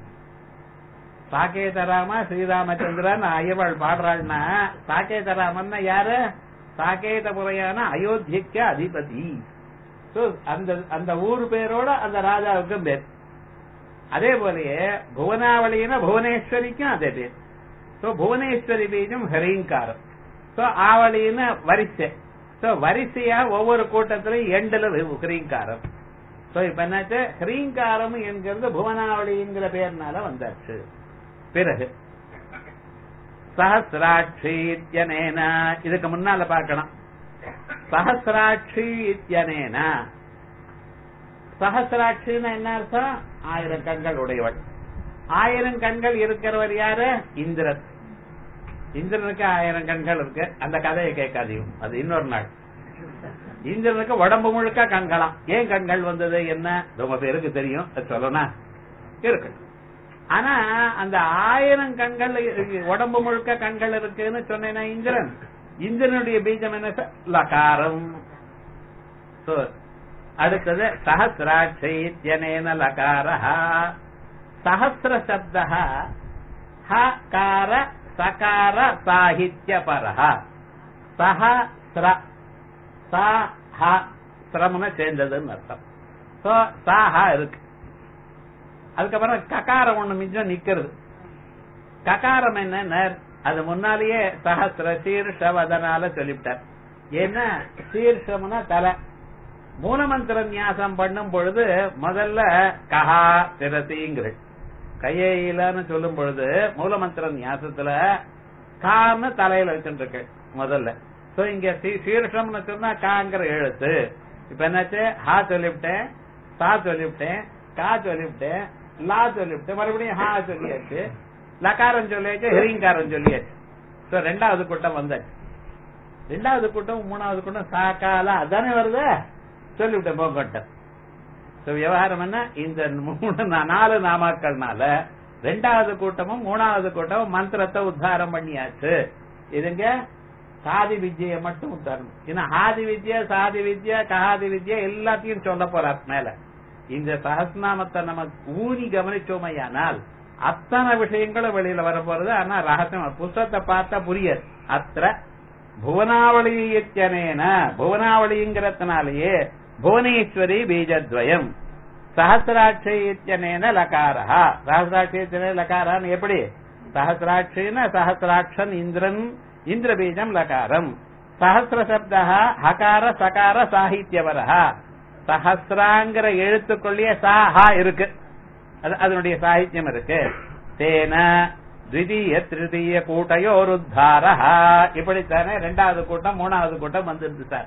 சாகேத ராமா ஸ்ரீராமச்சந்திரன் ஐயவாள் பாடுறாள்னா சாகேத ராமன் யாரு சாகேதபுரையான அயோத்தியக்க அதிபதி அந்த அந்த ஊர் பேரோட அந்த ராஜாவுக்கும் பேர் அதே போலயே புவனாவளினா புவனேஸ்வரிக்கும் அதே பேர் சோ புவனேஸ்வரி பீஜம் ஹரீங்காரம் சோ ஆவளின்னு வரிசை சோ வரிசையா ஒவ்வொரு கூட்டத்திலையும் எண்டுல ஹரீங்காரம் சோ இப்ப என்னாச்சு ஹரீங்காரம் என்கிறது புவனாவளிங்கிற பேர்னால வந்தாச்சு பிறகு சஹசிராட்சி இத்தியனேன இதுக்கு முன்னால பார்க்கணும் சஹசிராட்சி இத்தியனேன சஹசிராட்சின்னு என்ன அர்த்தம் ஆயிரம் கண்கள் உடையவள் ஆயிரம் கண்கள் இருக்கிறவர் யாரு இந்திரன் இந்திரனுக்கு ஆயிரம் கண்கள் இருக்கு அந்த கதையை கேட்காதையும் அது இன்னொரு நாள் இந்திரனுக்கு உடம்பு முழுக்க கண்களாம் ஏன் கண்கள் வந்தது என்ன ரொம்ப பேருக்கு தெரியும் சொல்லணும் இருக்கு ஆனா அந்த ஆயிரம் கண்கள் உடம்பு முழுக்க கண்கள் இருக்குன்னு சொன்னேன்னா இந்திரன் இந்திரனுடைய பீஜம் என்ன லகாரம் அடுத்தது சஹசிராட்சைத்யனேன லகாரஹா சஹசிர சப்த ஹகார சகார சாகித்ய பரஹ சஹஸ்ர சா ஹ சிரமன சேர்ந்ததுன்னு அர்த்தம் சோ சாஹா இருக்கு அதுக்கப்புறம் ககாரம் ஒண்ணு மிஞ்சம் நிக்கிறது ககாரம் என்ன அது முன்னாலேயே சஹசிர சீர்ஷவதனால சொல்லிவிட்டார் ஏன்னா சீர்ஷம்னா தலை மூலமந்திர நியாசம் பண்ணும் பொழுது முதல்ல கஹா திரசிங்கிறது கையிலன்னு சொல்லும் பொழுது மூலமந்திர நியாசத்துல கான்னு தலையில வச்சுட்டு இருக்கு முதல்ல சோ இங்க சீர்ஷம்னு சொன்னா காங்கிற எழுத்து இப்ப என்னாச்சு ஹா சொல்லிவிட்டேன் சா சொல்லிவிட்டேன் கா சொல்லிவிட்டேன் லா சொல்லிவிட்டேன் மறுபடியும் ஹா சொல்லியாச்சு லகாரம் சொல்லியாச்சு ஹிரிங்காரம் சொல்லியாச்சு சோ ரெண்டாவது கூட்டம் வந்தாச்சு ரெண்டாவது கூட்டம் மூணாவது கூட்டம் சாக்கால அதானே வருது சொல்லிவிட்டேன் போங்கட்டம் விவகாரம் என்ன இந்த மூணு நாலு நாமாக்கள்னால ரெண்டாவது கூட்டமும் மூணாவது கூட்டமும் மந்திரத்தை உத்தாரம் பண்ணியாச்சு இதுங்க சாதி வித்யை மட்டும் உத்தாரணம் ஏன்னா ஆதி வித்யா சாதி வித்யா கஹாதி வித்யா எல்லாத்தையும் சொல்ல போறார் மேல இந்த சஹஸ்நாமத்தை நம்ம ஊனி கவனிச்சோமையானால் அத்தனை விஷயங்களும் வெளியில வர போறது ஆனா ரகசியம் புஸ்தகத்தை பார்த்தா புரியாது அத்த புவனாவளி இத்தியனேன புவனாவளிங்கிறதுனாலேயே புவனேஸ்வரி பீஜத்வயம் சஹசிராட்சி இத்தியனேன லகாரா சஹசிராட்சி இத்தியனேன லகாரான்னு எப்படி சஹசிராட்சின சஹசிராட்சன் இந்திரன் இந்திர பீஜம் லகாரம் சஹசிர சப்த ஹகார சகார சாகித்யவரஹ சஹசிராங்கிற எழுத்துக்குள்ளேயே சாஹா இருக்கு அது அதனுடைய சாகித்யம் இருக்கு தேன த்விதீய திருதீய கூட்டையோருத்தாரா இப்படித்தானே ரெண்டாவது கூட்டம் மூணாவது கூட்டம் வந்துருது சார்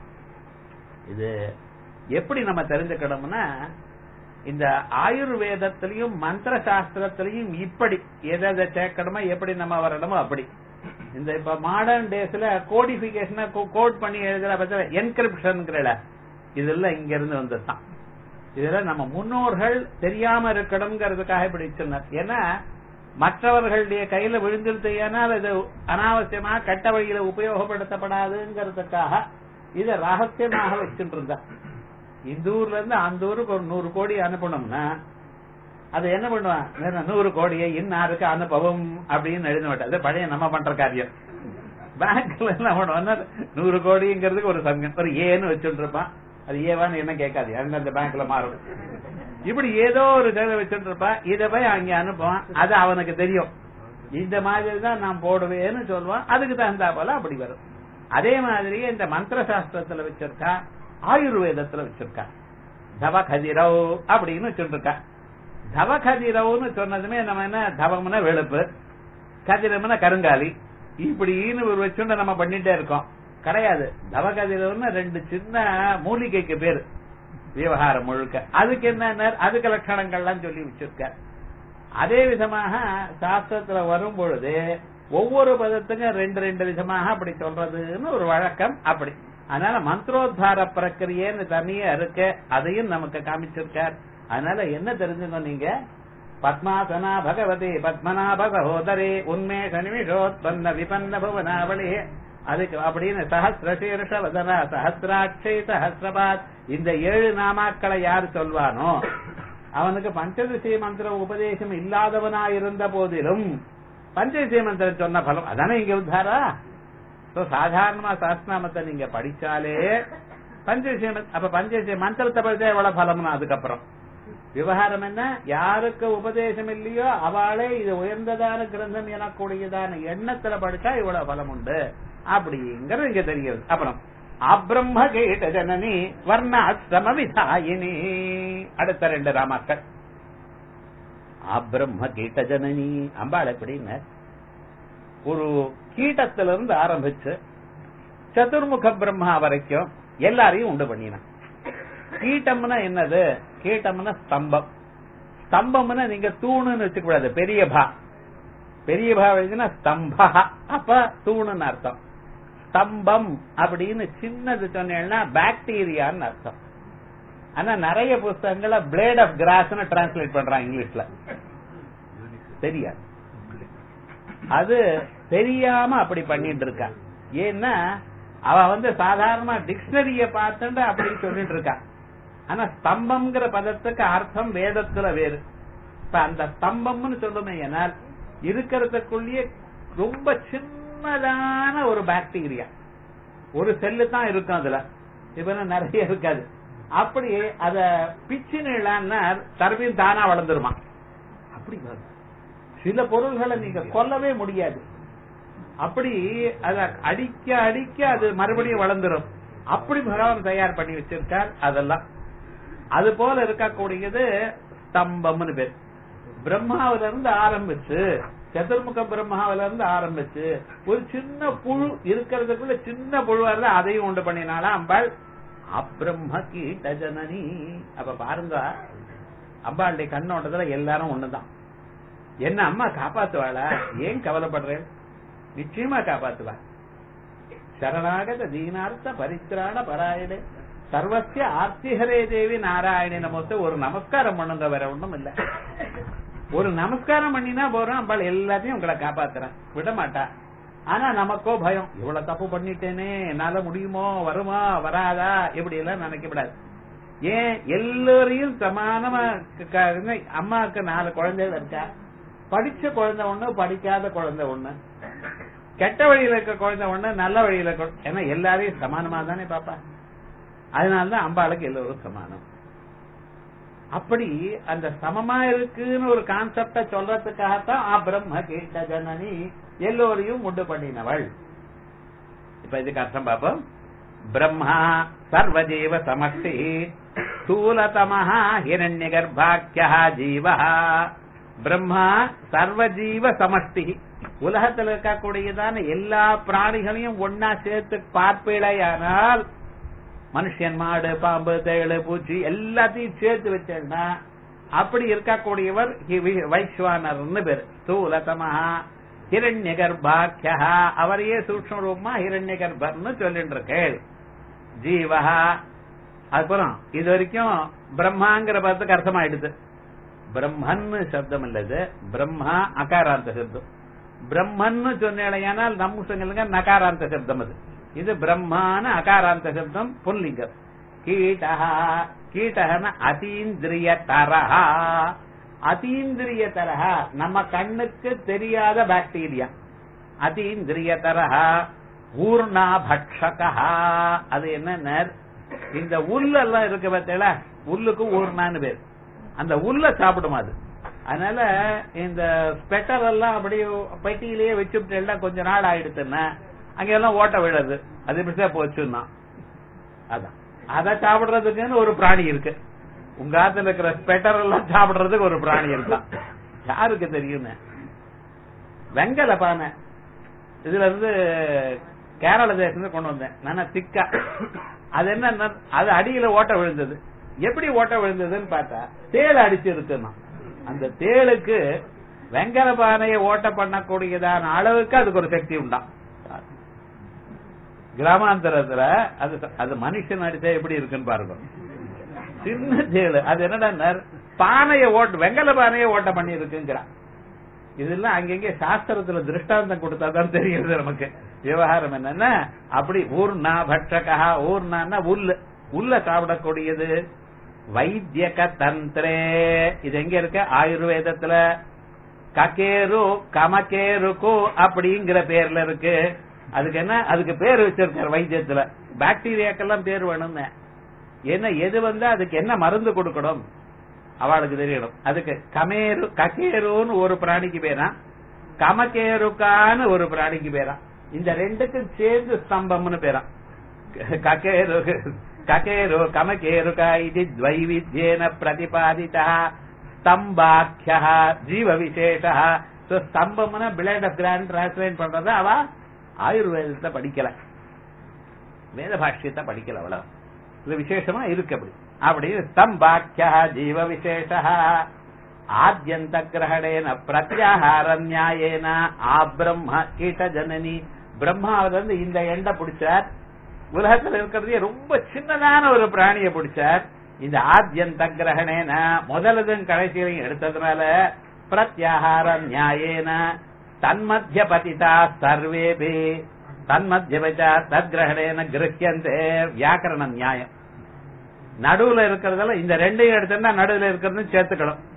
இது எப்படி நம்ம தெரிஞ்சுக்கணும்னா இந்த ஆயுர்வேதத்திலையும் மந்திர சாஸ்திரத்திலையும் இப்படி எதை எதை சேர்க்கணுமோ எப்படி நம்ம வரணுமோ அப்படி இந்த இப்ப மாடர்ன் டேஸ்ல கோடிபிகேஷன் கோட் பண்ணி எழுதுற பட்ச என்கிரிப்ஷன்ங்கிறல இதெல்லாம் இங்க இருந்து வந்துதான் இதுல நம்ம முன்னோர்கள் தெரியாம இருக்கணுங்கிறதுக்காக இப்படி சொன்னார் ஏன்னா மற்றவர்களுடைய கையில விழுந்துருது ஏனால் இது அனாவசியமா கட்ட வழியில உபயோகப்படுத்தப்படாதுங்கிறதுக்காக இத ரகசியமாக வச்சுட்டு இருந்தா இந்த ஊர்ல இருந்து அந்த ஊருக்கு ஒரு நூறு கோடி அனுப்பணும்னா அது என்ன பண்ணுவான் நூறு கோடியை இன்னாருக்கு அனுப்பவும் அப்படின்னு எழுத மாட்டேன் அது பழைய நம்ம பண்ற காரியம் பேங்க்ல என்ன பண்ணுவாங்க நூறு கோடிங்கிறதுக்கு ஒரு சங்கம் ஒரு ஏன்னு வச்சுட்டு இருப்பான் அது ஏவான்னு என்ன கேட்காது அங்க அந்த பேங்க்ல மாறும் இப்படி ஏதோ ஒரு கதை வச்சுட்டு இருப்பான் இதை போய் அங்க அனுப்புவான் அது அவனுக்கு தெரியும் இந்த மாதிரி தான் நான் போடுவேன்னு சொல்லுவான் அதுக்கு தகுந்தா போல அப்படி வரும் அதே மாதிரி இந்த மந்திர சாஸ்திரத்துல வச்சிருக்கா ஆயுர்வேதத்துல வச்சிருக்கா தவ கதிரவ் அப்படின்னு வச்சுட்டு இருக்கா தவ கதிரவ்னு சொன்னதுமே நம்ம என்ன தவம்னா வெளுப்பு கதிரம்னா கருங்காலி இப்படின்னு ஒரு வச்சுட்டு நம்ம பண்ணிட்டே இருக்கோம் கிடையாது தவகதிரவ்னு ரெண்டு சின்ன மூலிகைக்கு பேரு விவகாரம் முழுக்க அதுக்கு என்ன அதுக்கு லட்சணங்கள்லாம் சொல்லி வச்சிருக்க அதே விதமாக சாஸ்திரத்துல வரும் பொழுது ஒவ்வொரு பதத்துக்கும் ரெண்டு ரெண்டு விதமாக அப்படி சொல்றதுன்னு ஒரு வழக்கம் அப்படி அதனால மந்திரோத்தார பிரக்கிரியன்னு தனியா இருக்கு அதையும் நமக்கு காமிச்சிருக்கார் அதனால என்ன தெரிஞ்சுக்கணும் நீங்க பத்மாசனா பகவதி பத்மநாப சகோதரி உன்மேஷ நிமிஷோத்பன்ன விபன்ன புவனாவளி அதுக்கு அப்படின்னு சஹசிரசீர்ஷ வதனா சஹசிராட்சை சஹசிரபாத் இந்த ஏழு நாமாக்களை யார் சொல்வானோ அவனுக்கு பஞ்சதசி மந்திர உபதேசம் இல்லாதவனா இருந்த போதிலும் பஞ்சதசி மந்திரம் சொன்ன பலம் அதானே இங்க உத்தாரா சாதாரணமா சாஸ்திரநாமத்தை நீங்க படிச்சாலே பஞ்சதசி அப்ப பஞ்சதசி மந்திரத்தை படிச்சா எவ்வளவு பலம்னா அதுக்கப்புறம் விவகாரம் என்ன யாருக்கு உபதேசம் இல்லையோ அவளே இது உயர்ந்ததான கிரந்தம் எனக்கூடியதான எண்ணத்துல படிச்சா இவ்வளவு பலம் உண்டு அப்படிங்கிறது இங்க தெரிகிறது அப்புறம் அப்ரம்ம கேட்ட ஜனனி வர்ணாசிரம விதாயினி அடுத்த ரெண்டு ராமாக்கள் அப்ரம்ம கீட்ட ஜனனி அம்பாள் எப்படின்னு ஒரு கீட்டத்திலிருந்து ஆரம்பிச்சு சதுர்முக பிரம்மா வரைக்கும் எல்லாரையும் உண்டு பண்ணினான் கீட்டம்னா என்னது கீட்டம்னா ஸ்தம்பம் ஸ்தம்பம்னா நீங்க தூணுன்னு வச்சுக்க கூடாது பெரிய பா பெரிய பா எழுதினா ஸ்தம்பா அப்ப தூணுன்னு அர்த்தம் ஸ்தம்பம் அப்படின்னு சின்னது சொன்னேன்னா பாக்டீரியான்னு அர்த்தம் ஆனா நிறைய புஸ்தகங்கள பிளேட் ஆஃப் கிராஸ்னு டிரான்ஸ்லேட் பண்றான் இங்கிலீஷ்ல தெரியாது அது தெரியாம அப்படி பண்ணிட்டு இருக்கா ஏன்னா அவ வந்து சாதாரணமா டிக்ஷனரிய பார்த்துட்டு அப்படி சொல்லிட்டு இருக்கா ஆனா ஸ்தம்பம்ங்கிற பதத்துக்கு அர்த்தம் வேதத்துல வேறு இப்ப அந்த ஸ்தம்பம்னு சொல்லுமே ஏனால் இருக்கிறதுக்குள்ளேயே ரொம்ப சின்னதான ஒரு பாக்டீரியா ஒரு செல்லு தான் இருக்கும் அதுல இப்ப நிறைய இருக்காது அப்படி அத பிச்சினா தரவையும் தானா வளர்ந்துருமா அப்படி வரும். சில பொருள்களை நீங்க கொல்லவே முடியாது அப்படி அத அடிக்க அடிக்க அது மறுபடியும் வளர்ந்துரும் அப்படி பகவான் தயார் பண்ணி வச்சிருக்கார் அதெல்லாம் அது போல இருக்கக்கூடியது ஸ்தம்பம்னு பேர் பிரம்மாவில இருந்து ஆரம்பிச்சு சதுர்முக பிரம்மாவில இருந்து ஆரம்பிச்சு ஒரு சின்ன புழு இருக்கிறதுக்குள்ள சின்ன புழுவா இருந்தா அதையும் உண்டு பண்ணினாலா அம்பாள் அப்ரம்ம கீட்ட ஜனனி அப்ப பாருங்க அம்பாளுடைய கண்ணோட்டத்துல எல்லாரும் ஒண்ணுதான் என்ன அம்மா காப்பாத்துவாளா ஏன் கவலைப்படுறேன் நிச்சயமா காப்பாத்துவா சரணாகத தீனார்த்த பரித்ராண பராயணே சர்வசிய ஆர்த்திஹரே தேவி நாராயணி நமஸ்து ஒரு நமஸ்காரம் பண்ணுங்க வேற ஒண்ணும் இல்ல ஒரு நமஸ்காரம் பண்ணினா போறோம் அம்பாள் எல்லாத்தையும் உங்களை காப்பாத்துறேன் விட மாட்டா ஆனா நமக்கோ பயம் இவ்வளவு தப்பு பண்ணிட்டேனே என்னால முடியுமோ வருமா வராதா இப்படி எல்லாம் நினைக்கப்படாது ஏன் எல்லாரையும் சமானமா க- க- அம்மாவுக்கு நாலு குழந்தைகள் இருக்கா படிச்ச குழந்தை ஒண்ணு படிக்காத குழந்தை ஒண்ணு கெட்ட வழியில இருக்க குழந்தை ஒண்ணு நல்ல வழியில இருக்க ஏன்னா எல்லாரையும் சமானமா தானே பாப்பா அதனாலதான் அம்பாளுக்கு எல்லோரும் சமானம் அப்படி அந்த சமமா இருக்குன்னு ஒரு கான்செப்ட சொல்றதுக்காகத்தான் ஆ பிரம்ம கேட்ட ஜனனி எல்லோரையும் உண்டு பண்ணினவள் இப்ப இதுக்கு அர்த்தம் பாப்போம் பிரம்மா சர்வஜீவ சமஷ்டி ஸ்தூலதமஹ ஹிரண்ய கர்ப்பாக்கியா ஜீவ பிரம்மா சர்வஜீவ சமஷ்டி உலகத்தில் இருக்கக்கூடியதான எல்லா பிராணிகளையும் ஒன்னா சேர்த்து பார்ப்பீழையானால் மனுஷன் மாடு பாம்பு தேளு பூச்சி எல்லாத்தையும் சேர்த்து வச்சேன்னா அப்படி இருக்கக்கூடியவர் ஹி- வி- வைஸ்வானர்னு பேர் ஸ்தூலதமஹா ஹிரண்ய கர்ப்பாக்கியா அவரையே சூக்ஷ்ம ரூபமா ஹிரண்ய கர்ப்பர்னு சொல்லிட்டு இருக்கேள் ஜீவஹா அப்புறம் இது வரைக்கும் பிரம்மாங்கிற பதத்துக்கு அர்த்தமாயிடுது பிரம்மன்னு சப்தம் இல்லது பிரம்மா அகாராந்த சப்தம் பிரம்மன்னு சொன்னேனால் நம்ம சொல்லுங்க நகாராந்த சப்தம் அது இது பிரம்மான அகாராந்த சப்தம் புல்லிங்கம் கீட்டஹா கீட்டகன அதீந்திரிய தரஹா அதீந்திரிய தரஹா நம்ம கண்ணுக்கு தெரியாத பாக்டீரியா அதீந்திரிய தரஹா ஊர்ணா பட்சகா அது என்ன இந்த உள்ளெல்லாம் இருக்கு பார்த்தீங்களா உள்ளுக்கு ஊர்ணான்னு பேர் அந்த உள்ள சாப்பிடுமா அது அதனால இந்த ஸ்பெட்டர் எல்லாம் அப்படியே பெட்டியிலேயே வச்சுட்டு எல்லாம் கொஞ்ச நாள் ஆயிடுச்சுன்னா அங்க எல்லாம் ஓட்ட விழுது அது இப்படிதான் போச்சுன்னா அதான் அதை சாப்பிடுறதுக்குன்னு ஒரு பிராணி இருக்கு உங்க ஆத்துல இருக்கிற ஸ்பெட்டர் எல்லாம் சாப்பிடுறதுக்கு ஒரு பிராணி இருக்கான் யாருக்கு தெரியும் வெங்கல பானை இதுல இருந்து கேரள தேசத்துல கொண்டு வந்தேன் நான் திக்கா அது என்ன அது அடியில ஓட்ட விழுந்தது எப்படி ஓட்ட விழுந்ததுன்னு பார்த்தா தேள் அடிச்சு இருக்குன்னா அந்த தேளுக்கு வெங்கல பானையை ஓட்ட பண்ணக்கூடியதான அளவுக்கு அதுக்கு ஒரு சக்தி உண்டாம் கிராமாந்தரத்துல அது அது மனுஷன் அடிச்சா எப்படி இருக்குன்னு பாருங்க சின்ன தேளு அது என்னடா பானையை ஓட்ட வெங்கல பானையை ஓட்ட பண்ணி இருக்குங்கிறான் இதெல்லாம் அங்கங்க சாஸ்திரத்துல திருஷ்டாந்தம் கொடுத்தாதான் தெரியுது நமக்கு விவகாரம் என்னன்னா அப்படி ஊர்ணா பட்சகா ஊர்ணான்னா உள்ள உள்ள சாப்பிடக்கூடியது வைத்தியக தந்திரே இது எங்க இருக்கு ஆயுர்வேதத்துல ககேரு கமகேருக்கு அப்படிங்கிற பேர்ல இருக்கு அதுக்கு என்ன அதுக்கு பேர் வச்சிருக்காரு வைத்தியத்துல பாக்டீரியாக்கெல்லாம் பேர் வேணும்னு என்ன எது வந்தா அதுக்கு என்ன மருந்து கொடுக்கணும் அவளுக்கு தெரியணும் அதுக்கு கமேரு ககேருன்னு ஒரு பிராணிக்கு பேரா கமகேருக்கான்னு ஒரு பிராணிக்கு பேரா இந்த ரெண்டுக்கும் சேர்ந்து ஸ்தம்பம்னு பேரா ககேரு ககேரு கமகேருகா இது துவைவித்யேன பிரதிபாதிதா ஸ்தம்பாக்கியா ஜீவ விசேஷா சோ ஸ்தம்பம்னா பிளேட் ஆஃப் கிராண்ட் டிரான்ஸ்லேட் பண்றத அவ ஆயுர்வேதத்தை படிக்கல வேத பாஷ்யத்தை படிக்கல அவ்வளவு இது விசேஷமா இருக்கு அப்படி அப்படி ஸ்தம்பாக்கியா ஜீவ விசேஷ ஆத்யந்த கிரகணேன பிரத்யாகார நியாயேன ஆ பிரம்ம கீட்ட ஜனனி பிரம்மாவில இருந்து இந்த எண்டை பிடிச்சார் உலகத்துல இருக்கிறதே ரொம்ப சின்னதான ஒரு பிராணியை பிடிச்சார் இந்த ஆத்யந்த கிரகணேன முதலதும் கடைசியிலையும் எடுத்ததுனால பிரத்யாகார நியாயேன தன்மத்திய பதிதா சர்வேபி தன்மத்தியபச்சா தத்கிரகணேன கிரகியந்தே வியாக்கரண நியாயம் நடுவுல இருக்கிறதெல்லாம் இந்த ரெண்டையும் எடுத்தோம்னா நடுவுல இருக்கிறது சேர்த்துக்கணும்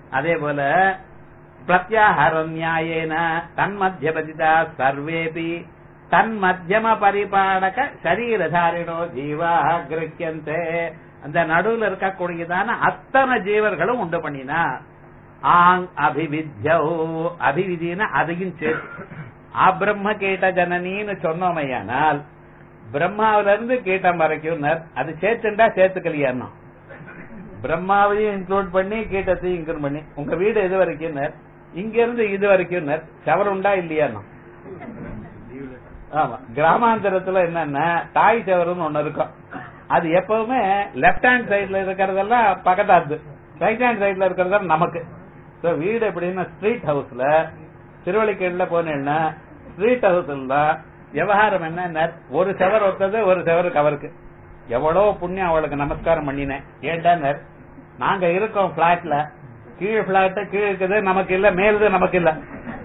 அதே போல பிரத்யாஹார நியாயேன தன்மத்தியபதிதா சர்வேபி தன்மத்தியம பரிபாடக சரீரதாரிணோ ஜீவா கிரகியந்தே அந்த நடுவுல இருக்கக்கூடியதான அத்தனை ஜீவர்களும் உண்டு பண்ணினா ஆங் அபிவித்யோ அபிவிதினா அதையும் சேர்த்து அபிரம்ம கேட்ட ஜனனின்னு சொன்னோமையானால் பிரம்மாவில இருந்து கீட்டம் வரைக்கும் அது சேர்த்துண்டா சேர்த்துக்கலையா பிரம்மாவையும் இன்க்ளூட் பண்ணி கீட்டத்தையும் இன்க்ளூட் பண்ணி உங்க வீடு எது வரைக்கும் இங்க இருந்து இது வரைக்கும் சவர் உண்டா இல்லையா ஆமா கிராமாந்தரத்துல என்னன்னா தாய் சவருன்னு ஒண்ணு இருக்கும் அது எப்பவுமே லெப்ட் ஹேண்ட் சைடுல இருக்கிறதெல்லாம் பக்கத்தாது ரைட் ஹேண்ட் சைடுல இருக்கிறதெல்லாம் நமக்கு சோ வீடு எப்படின்னா ஸ்ட்ரீட் ஹவுஸ்ல திருவள்ளிக்கேடுல போனேன்னா ஸ்ட்ரீட் ஹவுஸ்ல தான் விவகாரம் என்ன ஒரு செவர் ஒருத்தது ஒரு செவரு கவருக்கு எவ்வளவு புண்ணியம் அவளுக்கு நமஸ்காரம் பண்ணினேன் ஏன்டா நாங்க இருக்கோம் பிளாட்ல கீழே பிளாட் கீழே இருக்குது நமக்கு இல்ல மேலுது நமக்கு இல்ல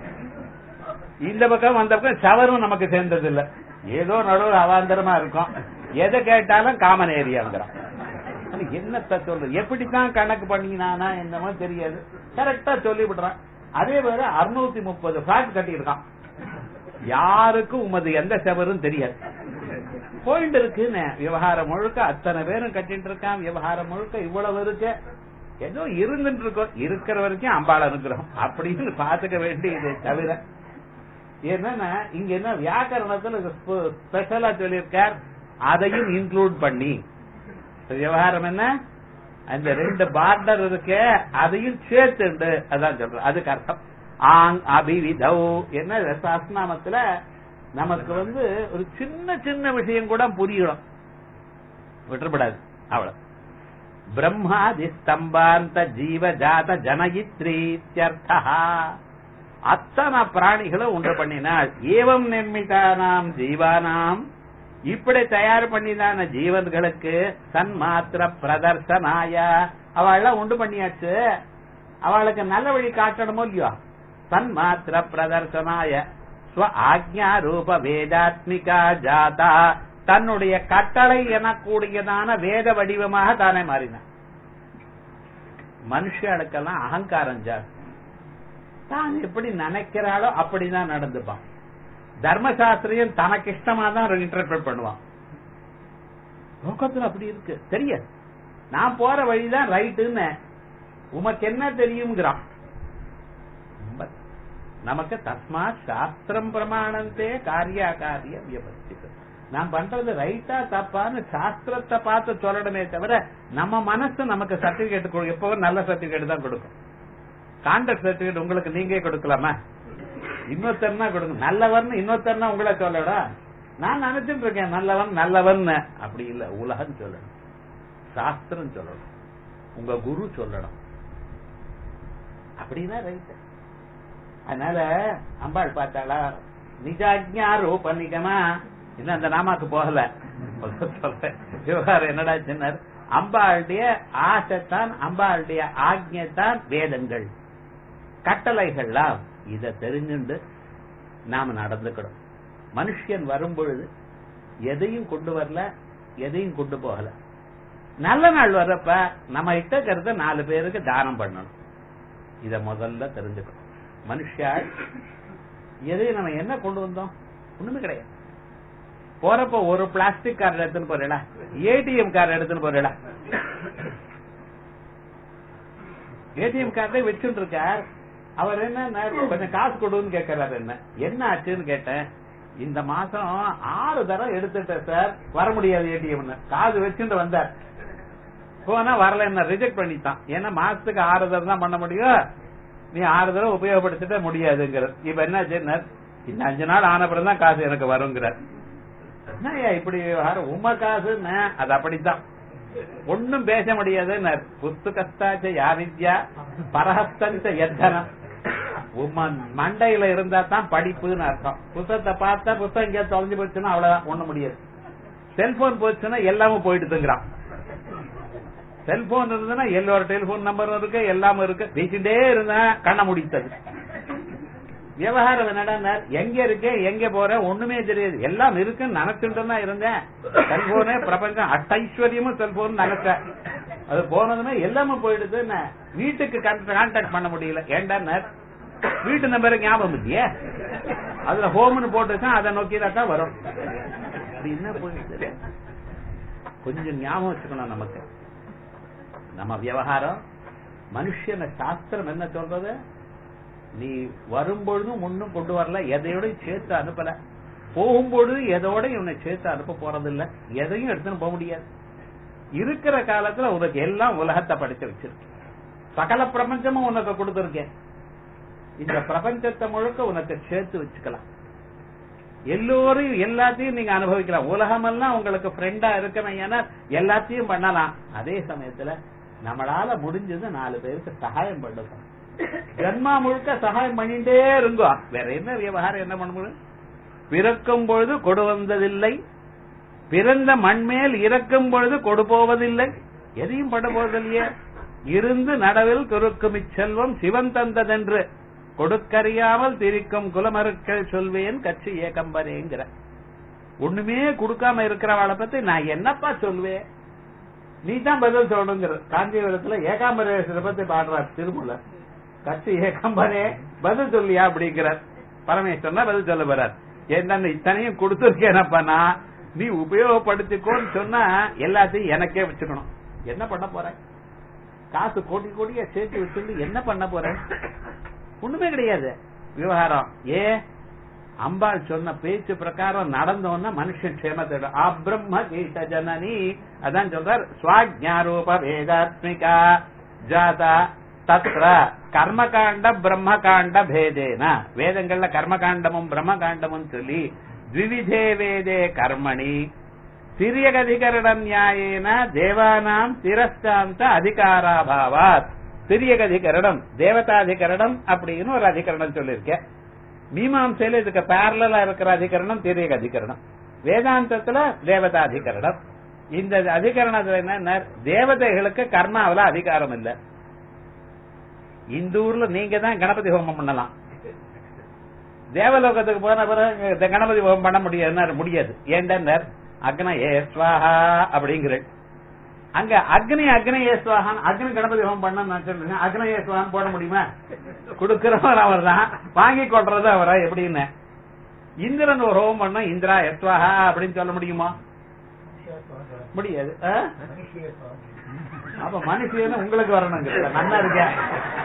இந்த பக்கம் அந்த பக்கம் சவரும் நமக்கு சேர்ந்தது இல்ல ஏதோ நடுவில் அவாந்தரமா இருக்கும் எதை கேட்டாலும் காமன் ஏரியாங்கிறான் என்னத்த சொல்லு எப்படித்தான் கணக்கு பண்ணினானா என்னமோ தெரியாது கரெக்டா சொல்லி விடுறான் அதே போல அறுநூத்தி முப்பது பிளாட் கட்டியிருக்கான் யாருக்கும் உமது எந்த செவரும் தெரியாது பாயிண்ட் இருக்குன்னு விவகாரம் முழுக்க அத்தனை பேரும் கட்டிட்டு இருக்கான் விவகாரம் முழுக்க இவ்வளவு இருக்கு ஏதோ இருந்துட்டு இருக்கோம் இருக்கிற வரைக்கும் அம்பாள் அனுக்கிறோம் அப்படின்னு பாத்துக்க வேண்டியது தவிர என்னன்னா இங்க என்ன வியாக்கரணத்துல ஸ்பெஷலா சொல்லியிருக்கார் அதையும் இன்க்ளூட் பண்ணி விவகாரம் என்ன அந்த ரெண்டு பார்டர் இருக்கு அதையும் சேர்த்துண்டு அதான் சொல்றேன் அதுக்கு அர்த்தம் ஆங் அபிவிதௌ என்ன சாஸ்நாமத்துல நமக்கு வந்து ஒரு சின்ன சின்ன விஷயம் கூட புரியணும் விட்டுறப்படாது அவ்வளவு பிரம்மாதி ஸ்தம்பாந்த ஜீவ ஜாத ஜனயித்ரீத்யர்த்தா அத்தனை பிராணிகளும் உண்டு பண்ணினாள் ஏவம் நிர்மிதானாம் ஜீவானாம் இப்படி தயார் பண்ணிதான ஜீவன்களுக்கு சன்மாத்திர பிரதர்சனாய அவள்லாம் உண்டு பண்ணியாச்சு அவளுக்கு நல்ல வழி காட்டணுமோ இல்லையோ சன்மாத்திர பிரதர்சனாய ஸ்வ ஆக்ஞா ரூப வேதாத்மிகா ஜாதா தன்னுடைய கட்டளை எனக்கூடியதான வேத வடிவமாக தானே மாறினான் மனுஷர்களுக்கெல்லாம் அகங்காரம் ஜாஸ்தி தான் எப்படி நினைக்கிறாளோ அப்படிதான் நடந்துப்பான் தர்மசாஸ்திரியம் தனக்கு இஷ்டமா தான் இன்டர்பிரட் பண்ணுவான் லோகத்துல அப்படி இருக்கு தெரியாது நான் போற வழிதான் ரைட்டுன்னு உமக்கு என்ன தெரியுங்கிறான் நமக்கு தஸ்மாத் சாஸ்திரம் பிரமாணந்தே காரிய காரிய வியபஸ்திக்கு நான் பண்றது ரைட்டா தப்பான்னு சாஸ்திரத்தை பார்த்து சொல்லணுமே தவிர நம்ம மனசு நமக்கு சர்டிபிகேட் எப்பவும் நல்ல சர்டிபிகேட் தான் கொடுக்கும் கான்ட்ராக்ட் சர்டிபிகேட் உங்களுக்கு நீங்க கொடுக்கலாமா இன்னொருத்தர்னா கொடுங்க நல்லவன் இன்னொருத்தர்னா உங்களை சொல்லடா நான் நினைச்சிட்டு இருக்கேன் நல்லவன் நல்லவன் அப்படி இல்ல உலகம் சொல்லணும் சாஸ்திரம் சொல்லணும் உங்க குரு சொல்லணும் அப்படின்னா ரைட் அதனால அம்பாள் பார்த்தாளா நிஜாஜ்ஞா ரூப நிகமா இன்னும் அந்த நாமாக்கு போகல சொல்றேன் விவகாரம் என்னடா சின்னர் அம்பாளுடைய ஆசைத்தான் அம்பாளுடைய ஆக்ஞைத்தான் வேதங்கள் கட்டளைகள்லாம் இத தெரிஞ்சுண்டு நாம நடந்துக்கணும் மனுஷன் வரும் பொழுது எதையும் கொண்டு வரல எதையும் கொண்டு போகல நல்ல நாள் வர்றப்ப நம்ம இட்ட கருத்தை நாலு பேருக்கு தானம் பண்ணணும் இத முதல்ல தெரிஞ்சுக்கணும் மனுஷாள் எதையும் நம்ம என்ன கொண்டு வந்தோம் ஒண்ணுமே கிடையாது போறப்ப ஒரு பிளாஸ்டிக் கார்டு எடுத்துன்னு போறீங்களா ஏடிஎம் கார்டு எடுத்துன்னு போறீங்களா ஏடிஎம் கார்டே வச்சுட்டு இருக்கார் அவர் என்ன கொஞ்சம் காசு கொடுன்னு கேட்கறாரு என்ன என்ன ஆச்சுன்னு கேட்டேன் இந்த மாசம் ஆறு தரம் எடுத்துட்டேன் சார் வர முடியாது ஏடிஎம் காசு வச்சுட்டு வந்தார் போனா வரல என்ன ரிஜெக்ட் பண்ணிட்டான் ஏன்னா மாசத்துக்கு ஆறு தரம் தான் பண்ண முடியும் நீ ஆறு தடவை உபயோகப்படுத்திட்ட முடியாதுங்கிறது இப்ப என்ன செய்யினார் இந்த அஞ்சு நாள் ஆனப்புறம் தான் காசு எனக்கு வருங்கிறார் என்னய்யா இப்படி விவகாரம் உம காசுன்னு அது அப்படித்தான் ஒன்னும் பேச முடியாது புஸ்துகஸ்தாச்ச யாவித்யா பரஹஸ்தஞ்ச எத்தனம் உம்ம மண்டையில இருந்தா தான் படிப்புன்னு அர்த்தம் புத்தகத்தை பார்த்தா புத்தகம் எங்கேயா தொலைஞ்சு போச்சுன்னா அவ்வளவுதான் ஒண்ணு முடியாது செல்போன் போச்சுன்னா எல்லாமும் போயிடுதுங்கிறான் செல்போன் இருந்ததுன்னா எல்லோரு டெலிபோன் நம்பரும் இருக்கு எல்லாமும் இருக்கு பேசிட்டே இருந்தா கண்ண முடித்தது விவகாரம் என்னடா எங்க இருக்கேன் எங்க போறேன் ஒண்ணுமே தெரியாது எல்லாம் இருக்குன்னு நினைச்சுட்டு தான் இருந்தேன் செல்போனே பிரபஞ்சம் அட்டைஸ்வரியமும் செல்போன் நினைச்சேன் அது போனதுமே எல்லாமே போயிடுது என்ன வீட்டுக்கு கான்டாக்ட் பண்ண முடியல ஏண்டா வீட்டு நம்பர் ஞாபகம் இல்லையே அதுல ஹோம்னு போட்டுச்சா அதை நோக்கி தான் வரும் அது என்ன போயிடுது கொஞ்சம் ஞாபகம் வச்சுக்கணும் நமக்கு நம்ம விவகாரம் மனுஷன சாஸ்திரம் என்ன சொல்றது நீ வரும்பொழுதும் ஒண்ணும் கொண்டு வரல எதையோட சேர்த்து அனுப்பல போகும்பொழுது எதோட இவனை சேர்த்து அனுப்ப போறதில்ல எதையும் எடுத்துன்னு போக முடியாது இருக்கிற காலத்துல உனக்கு எல்லாம் உலகத்தை படிச்சு வச்சிருக்கேன் சகல பிரபஞ்சமும் உனக்கு கொடுத்திருக்கேன் இந்த பிரபஞ்சத்தை முழுக்க உனக்கு சேர்த்து வச்சுக்கலாம் எல்லோரும் எல்லாத்தையும் நீங்க அனுபவிக்கலாம் உலகமெல்லாம் உங்களுக்கு ஃப்ரெண்டா இருக்கணும் ஏன்னா எல்லாத்தையும் பண்ணலாம் அதே சமயத்துல நம்மளால முடிஞ்சது நாலு பேருக்கு சகாயம் பண்ணணும் ஜன்மா முழுக்க சகாயம் பண்ணிட்டே இருங்கோ வேற என்ன விவகாரம் என்ன பண்ண முடியும் பிறக்கும் பொழுது கொடு வந்ததில்லை பிறந்த மண்மேல் இறக்கும் பொழுது கொடு போவதில்லை எதையும் பண்ண போவதில்லையே இருந்து நடவில் குறுக்கும் இச்செல்வம் சிவன் தந்ததென்று கொடுக்கறியாமல் திரிக்கும் குலமருக்கள் சொல்வேன் கட்சி ஏகம்பரேங்கிற ஒண்ணுமே கொடுக்காம இருக்கிறவளை பத்தி நான் என்னப்பா சொல்வேன் நீ தான் பதில் சொல்லணுங்கிற காஞ்சிபுரத்துல ஏகாம்பரேஸ்வரை பத்தி பாடுறார் திருமூல கட்சி ஏகாம்பரே பதில் சொல்லியா அப்படிங்கிறார் பரமேஸ்வரன் பதில் சொல்ல போறார் என்ன இத்தனையும் கொடுத்துருக்கேனப்பா நான் நீ உபயோகப்படுத்திக்கோன்னு சொன்னா எல்லாத்தையும் எனக்கே வச்சுக்கணும் என்ன பண்ண போற காசு கோடி கோடியா சேர்த்து வச்சுட்டு என்ன பண்ண போற ஒண்ணுமே கிடையாது விவகாரம் ஏ அம்பாள் சொன்ன பேச்சு பிரகாரம் நடந்தோன்னா மனுஷன் க்ஷேமத்தோட அப்ரம்ம கீத ஜனனி அதான் சொல்றார் ஸ்வாஜ்ஞாரூப வேதாத்மிகா ஜாதா தத்ர கர்மகாண்ட பிரம்மகாண்ட பேதேன வேதங்கள்ல கர்மகாண்டமும் பிரம்மகாண்டமும் சொல்லி த்விவிதே வேதே கர்மணி திரியகதிகரண நியாயேன தேவானாம் திரஸ்தாந்த அதிகாராபாவாத் திரியகதிகரணம் தேவதாதிகரணம் அப்படின்னு ஒரு அதிகரணம் சொல்லியிருக்கேன் மீமாம்சையில இதுக்கு பேரலா இருக்கிற அதிகரணம் திரியக அதிகரணம் வேதாந்தத்துல தேவதாதிகரணம் இந்த அதிகரணத்துல என்ன தேவதைகளுக்கு கர்மாவில அதிகாரம் இல்ல இந்த ஊர்ல நீங்க தான் கணபதி ஹோமம் பண்ணலாம் தேவலோகத்துக்கு போன பிறகு கணபதி ஹோமம் பண்ண முடியாது முடியாது ஏன்டா அக்ன ஏ ஸ்வாஹா அப்படிங்கிற அங்க அக்னி அக்னி ஏஸ்வாகான் அக்னி கணபதி ஹோமம் பண்ண நான் சொல்றேன் அக்னி ஏஸ்வாகான் போட முடியுமா கொடுக்கிறவர் அவர் தான் வாங்கி கொள்றது அவரா எப்படின்னு இந்திரன் ஒரு ஹோமம் பண்ண இந்திரா எஸ்வாஹா அப்படின்னு சொல்ல முடியுமா முடியாது அப்ப மனுஷன் உங்களுக்கு வரணுங்க நல்லா இருக்கேன்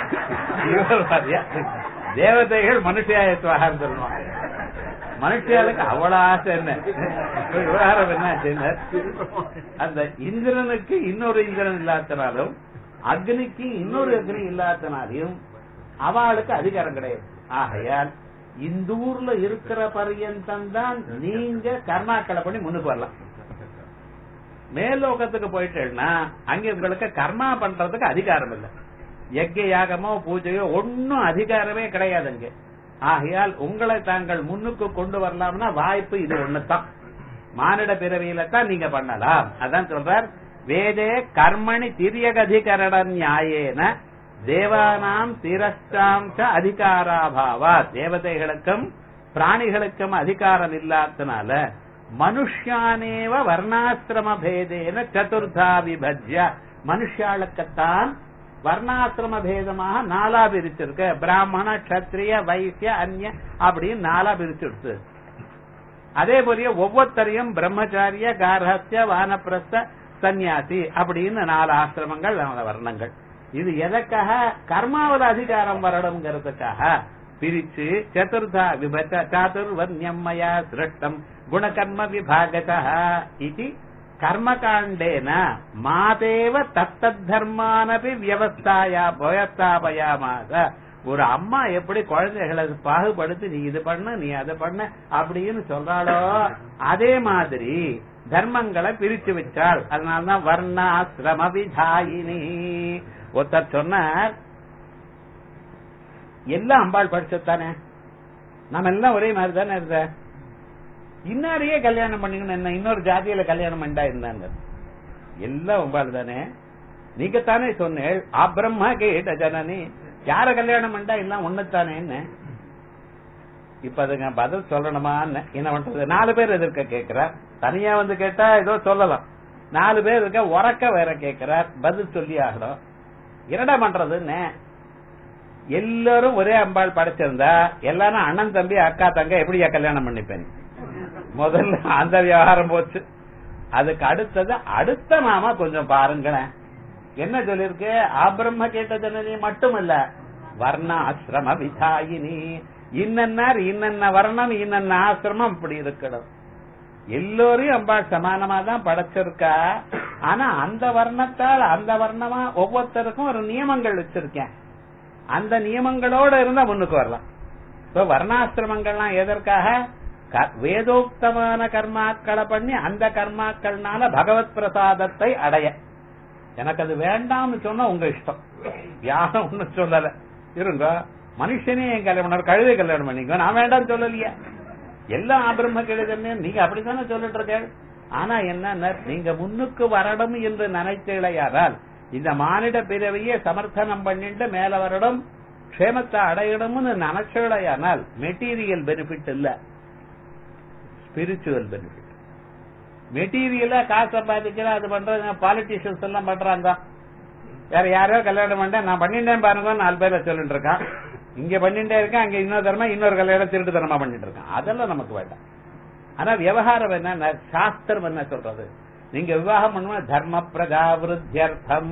தேவதைகள் மனுஷியா எஸ்வாகான்னு சொல்லணும் மனுஷியாளுக்கு அவ்வளவு ஆசை என்ன விவகாரம் என்ன அந்த இந்திரனுக்கு இன்னொரு இந்திரன் இல்லாதனாலும் அக்னிக்கு இன்னொரு அக்னி இல்லாதனாலையும் அவளுக்கு அதிகாரம் கிடையாது ஆகையால் இந்த ஊர்ல இருக்கிற பரியந்தம் தான் நீங்க கர்மாக்களை பண்ணி முன்னுக்கு வரலாம் மேலோகத்துக்கு போயிட்டேன்னா அங்க உங்களுக்கு கர்மா பண்றதுக்கு அதிகாரம் இல்லை யஜ்ய யாகமோ பூஜையோ ஒன்னும் அதிகாரமே கிடையாது அங்க ஆகையால் உங்களை தாங்கள் முன்னுக்கு கொண்டு வரலாம்னா வாய்ப்பு இது ஒண்ணுதான் மானிட பிறவியில தான் நீங்க பண்ணலாம் அதான் சொல்றார் வேதே கர்மணி திரியகதிகரண நியாயேன தேவானாம் திரஷ்டாம் அதிகாராபாவா தேவதைகளுக்கும் பிராணிகளுக்கும் அதிகாரம் இல்லாதனால மனுஷானேவ வர்ணாசிரம பேதேன சதுர்தா விபஜ்ய மனுஷாளுக்குத்தான் வர்ணாசிரம பேதமாக நாலா பிரிச்சிருக்கு பிராமண கத்திரிய வைசிய அந்நிய அப்படின்னு நாலா பிரிச்சிருக்கு அதே போலயே ஒவ்வொருத்தரையும் பிரம்மச்சாரிய காரஹத்திய வானப்பிரஸ்த சன்னியாசி அப்படின்னு நாலு ஆசிரமங்கள் நாலு வர்ணங்கள் இது எதற்காக கர்மாவில் அதிகாரம் வரணுங்கிறதுக்காக பிரிச்சு சதுர்தா விபச்ச சாதுர்வன்யம்மயா சிருஷ்டம் குணகர்ம விபாகதா இது கர்மகாண்டேன மாதேவ தத்தத் தர்மானபி வியவஸ்தாயா வியவஸ்தாபயாமாக ஒரு அம்மா எப்படி குழந்தைகளை பாகுபடுத்தி நீ இது பண்ண நீ அதை பண்ண அப்படின்னு சொல்றாளோ அதே மாதிரி தர்மங்களை பிரிச்சு வச்சாள் அதனாலதான் வர்ணாசிரம விதாயினி ஒருத்தர் சொன்னார் எல்லாம் அம்பாள் படிச்சதானே நம்ம எல்லாம் ஒரே மாதிரி தானே இருந்த இன்னாரையே கல்யாணம் பண்ணிக்கணும் என்ன இன்னொரு ஜாதியில கல்யாணம் பண்ணா இருந்தாங்க எல்லாம் அம்பாள் தானே நீங்க தானே சொன்னேள் அப்ரம்மா கேட்ட ஜனனி யார கல்யாணம் பண்ணா எல்லாம் ஒண்ணுத்தானே என்ன இப்ப அதுங்க பதில் சொல்லணுமான்னு என்ன பண்றது நாலு பேர் எதிர்க்க கேக்குற தனியா வந்து கேட்டா ஏதோ சொல்லலாம் நாலு பேர் இருக்க உறக்க வேற கேட்கிறார் பதில் சொல்லி ஆகணும் என்னடா பண்றதுன்னு எல்லாரும் ஒரே அம்பாள் படைச்சிருந்தா எல்லாரும் அண்ணன் தம்பி அக்கா தங்க எப்படியா கல்யாணம் பண்ணிப்பேன் முதல்ல அந்த விவகாரம் போச்சு அதுக்கு அடுத்தது அடுத்த மாமா கொஞ்சம் பாருங்களேன் என்ன சொல்லிருக்கு ஆபிரம்ம கேட்ட ஜனனி மட்டுமல்ல வர்ண ஆசிரம விதாயினி இன்னன்னார் இன்னன்ன வர்ணம் இன்னன்ன ஆசிரமம் இப்படி இருக்கணும் எல்லோரையும் அம்பாள் சமானமா தான் படைச்சிருக்கா ஆனா அந்த வர்ணத்தால் அந்த வர்ணமா ஒவ்வொருத்தருக்கும் ஒரு நியமங்கள் வச்சிருக்கேன் அந்த நியமங்களோட இருந்தா முன்னுக்கு வரலாம் இப்ப வர்ணாசிரமங்கள்லாம் எதற்காக க- வேதோக்தமான கர்மாக்களை பண்ணி அந்த கர்மாக்கள்னால பகவத் பிரசாதத்தை அடைய எனக்கு அது வேண்டாம்னு சொன்னா உங்க இஷ்டம் யாரும் ஒண்ணும் சொல்லல இருங்க மனுஷனே என் கல்யாணம் பண்ணார் கழுதை கல்யாணம் பண்ணிக்கோ நான் வேண்டாம்னு சொல்லலையே எல்லாம் ஆபிரம்ம கழுதன்னு நீங்க அப்படித்தானே சொல்லிட்டு இருக்க ஆனா என்ன நீங்க முன்னுக்கு வரணும் என்று நினைத்தீழையானால் இந்த மானிட பிறவியை சமர்த்தனம் பண்ணிட்டு மேல வரணும் க்ஷேமத்தை அடையணும்னு நினைச்சீழையானால் மெட்டீரியல் பெனிஃபிட் இல்ல ஸ்பிரிச்சுவல் பெனிஃபிட் மெட்டீரியலா காசு சம்பாதிக்கிற அது பண்றது பாலிட்டிஷியன்ஸ் எல்லாம் பண்றாங்க வேற யாரோ கல்யாணம் பண்ண நான் பண்ணிட்டேன் பாருங்க நாலு பேரை சொல்லிட்டு இருக்கான் இங்க பண்ணிட்டே இருக்கேன் அங்க இன்னொரு தரமா இன்னொரு கல்யாணம் திருட்டு தரமா பண்ணிட்டு இருக்கான் அதெல்லாம் நமக்கு வேண்டாம் ஆனா விவகாரம் என்ன சாஸ்திரம் என்ன சொல்றது நீங்க விவாகம் பண்ணுவோம் தர்ம பிரஜாவிருத்தியர்த்தம்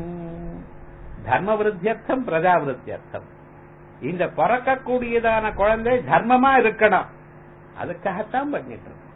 தர்ம விருத்தியர்த்தம் பிரஜாவிருத்தியர்த்தம் இந்த பிறக்கக்கூடியதான குழந்தை தர்மமா இருக்கணும் அதுக்காகத்தான் பண்ணிட்டு இருக்கோம்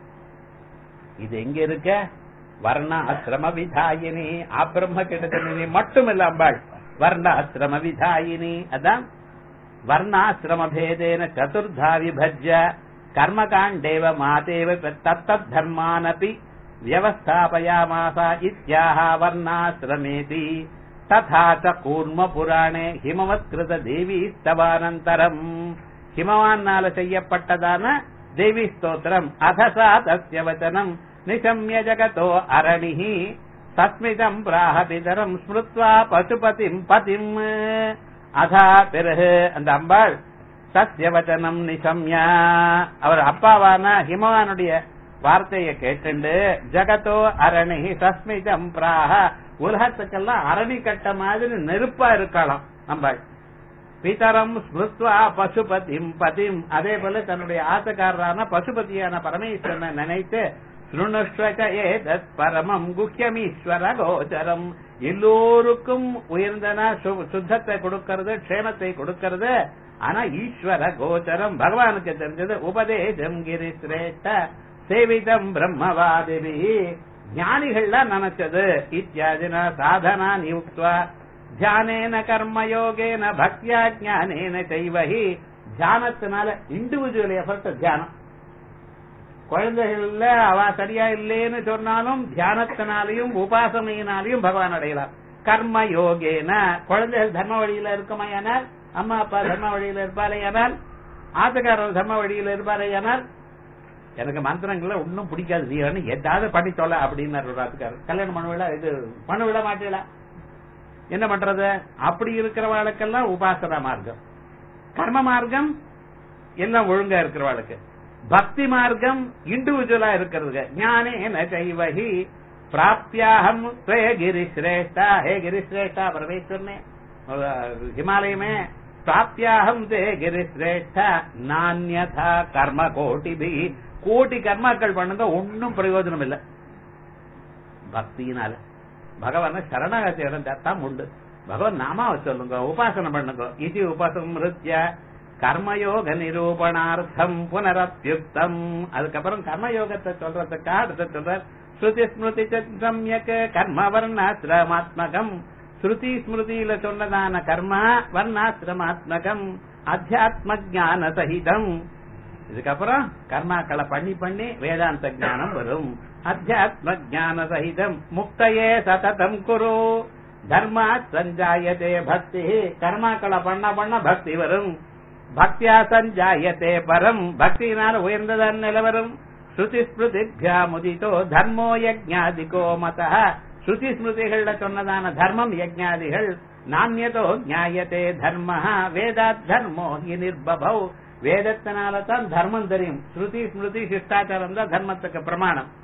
இது எங்க இருக்க வர்ண ஆசிரம விதாயினி ஆபிரம்ம கிட்டத்தட்ட மட்டுமில்ல அம்பாள் வர்ண ஆசிரம விதாயினி அதான் வர்ணாசிரம பேதேன சதுர்தா விபஜ்ய கர்மகாண்டேவ மாதேவ தத்தத் தர்மானபி வியவஸ்தாபயாமாச இத்யாஹ வர்ணாசிரமேதி ததா ச கூர்ம புராணே ஹிமவத்கிருத தேவி ஸ்தவானந்தரம் ஹிமவான்னால செய்யப்பட்டதான தேவி ஸ்தோத்திரம் அதசா தஸ்ய வச்சனம் நிசம்ய ஜகதோ அரணிஹி சஸ்மிதம் பிராஹ பிதரம் ஸ்மிருத்வா பசுபதிம் பதிம் அதா பிறகு அந்த அம்பாள் சத்திய வச்சனம் நிசம்யா அவர் அப்பாவான ஹிமவானுடைய வார்த்தையை கேட்டுண்டு ஜகதோ அரணிஹி சஸ்மிதம் பிராஹ உலகத்துக்கெல்லாம் அரணி கட்ட மாதிரி நெருப்பா இருக்கலாம் அம்பாள் பிதரம் ஸ்மிருத்வா பசுபதிம் பதிம் அதே போல தன்னுடைய ஆசக்காரரான பசுபதியான பரமேஸ்வரனை நினைத்து சுருணுஷ்வக ஏதத் பரமம் குஹ்யமீஸ்வர கோச்சரம் எல்லோருக்கும் உயர்ந்தன சு- சுத்தத்தை கொடுக்கிறது க்ஷேமத்தை கொடுக்கிறது ஆனா ஈஸ்வர கோச்சரம் பகவானுக்கு தெரிஞ்சது உபதேசம் கிரி சிரேஷ்ட சேவிதம் பிரம்மவாதிபி ஞானிகள்லாம் நினைச்சது இத்தியாதின சாதனா நியுக்துவா தியானேன கர்மயோகேன பக்தியா ஞானேன செய்வஹி தியானத்தினால இண்டிவிஜுவல் எஃபர்ட் தியானம் குழந்தைகள்ல அவ சரியா இல்லேன்னு சொன்னாலும் தியானத்தினாலையும் உபாசனையினாலையும் பகவான் அடையலாம் கர்ம யோகேன குழந்தைகள் தர்ம வழியில இருக்குமையானால் அம்மா அப்பா தர்ம வழியில இருப்பாரையானால் ஆத்துக்காரர் தர்ம வழியில இருப்பாரையானால் எனக்கு மந்திரங்கள்ல ஒன்னும் பிடிக்காது நீ ஏதாவது பண்ணி தொலை அப்படின்னாரு ஒரு ஆத்துக்காரர் கல்யாணம் பண்ண விட இது பண்ண விட மாட்டீங்களா என்ன பண்றது அப்படி இருக்கிறவாளுக்கெல்லாம் உபாசனா மார்க்கம் கர்ம மார்க்கம் எல்லாம் ஒழுங்கா இருக்கிறவாளுக்கு பக்தி மார்க்கம் இண்டிவிஜுவலா இருக்கிறது ஞானே நைவஹி பிராப்தியாகம் ஸ்வய கிரி சிரேஷ்டா ஹே கிரி சிரேஷ்டா பரமேஸ்வரனே அஹ், ஹிமாலயமே பிராப்தியாகம் தே கிரி சிரேஷ்டா நானியதா கர்ம கோட்டிபி கோட்டி கர்மாக்கள் பண்ணுங்க ஒன்னும் பிரயோஜனம் இல்லை பக்தியினால பகவான சரணாகதி அடைஞ்சாத்தான் உண்டு பகவான் நாமாவை சொல்லுங்க உபாசனை பண்ணுங்க இது உபசம்ருத்ய கர்மயோக நிரூபணார்த்தம் புனரத்யுக்தம் அதுக்கப்புறம் கர்மயோகத்தை சொல்றதுக்காக அடுத்த சொல்ற ஸ்ருதி ஸ்மிருதி ச சம்யக் கர்ம வர்ணாசிரமாத்மகம் ஸ்ருதி ஸ்மிருதியில சொன்னதான கர்மா வர்ணாசிரமாத்மகம் அத்தியாத்ம ஞான சகிதம் இதுக்கப்புறம் கர்மாக்களை பண்ணி பண்ணி வேதாந்த ஞானம் வரும் அத்தியாத்ம ஞான சகிதம் முக்தையே சததம் குரு தர்மா சஞ்சாயதே பக்தி கர்மாக்களை பண்ண பண்ண பக்தி வரும் பக்தியா சஞ்சாயத்தே பரம் பக்தியினால் உயர்ந்ததன் நிலவரும் ஸ்ருதி ஸ்மிருதிபியா முதிதோ தர்மோ யஜ்ஞாதிகோ மத ஸ்ருதி ஸ்மிருதிகள்ல சொன்னதான தர்மம் யஜ்ஞாதிகள் நானியதோ ஞாயத்தே தர்ம வேதாத் தர்மோ ஹி நிர்பபௌ வேதத்தினால தான் தர்மம் தெரியும் ஸ்ருதி ஸ்மிருதி சிஷ்டாச்சாரம் தான் தர்மத்துக்கு பிரமாணம்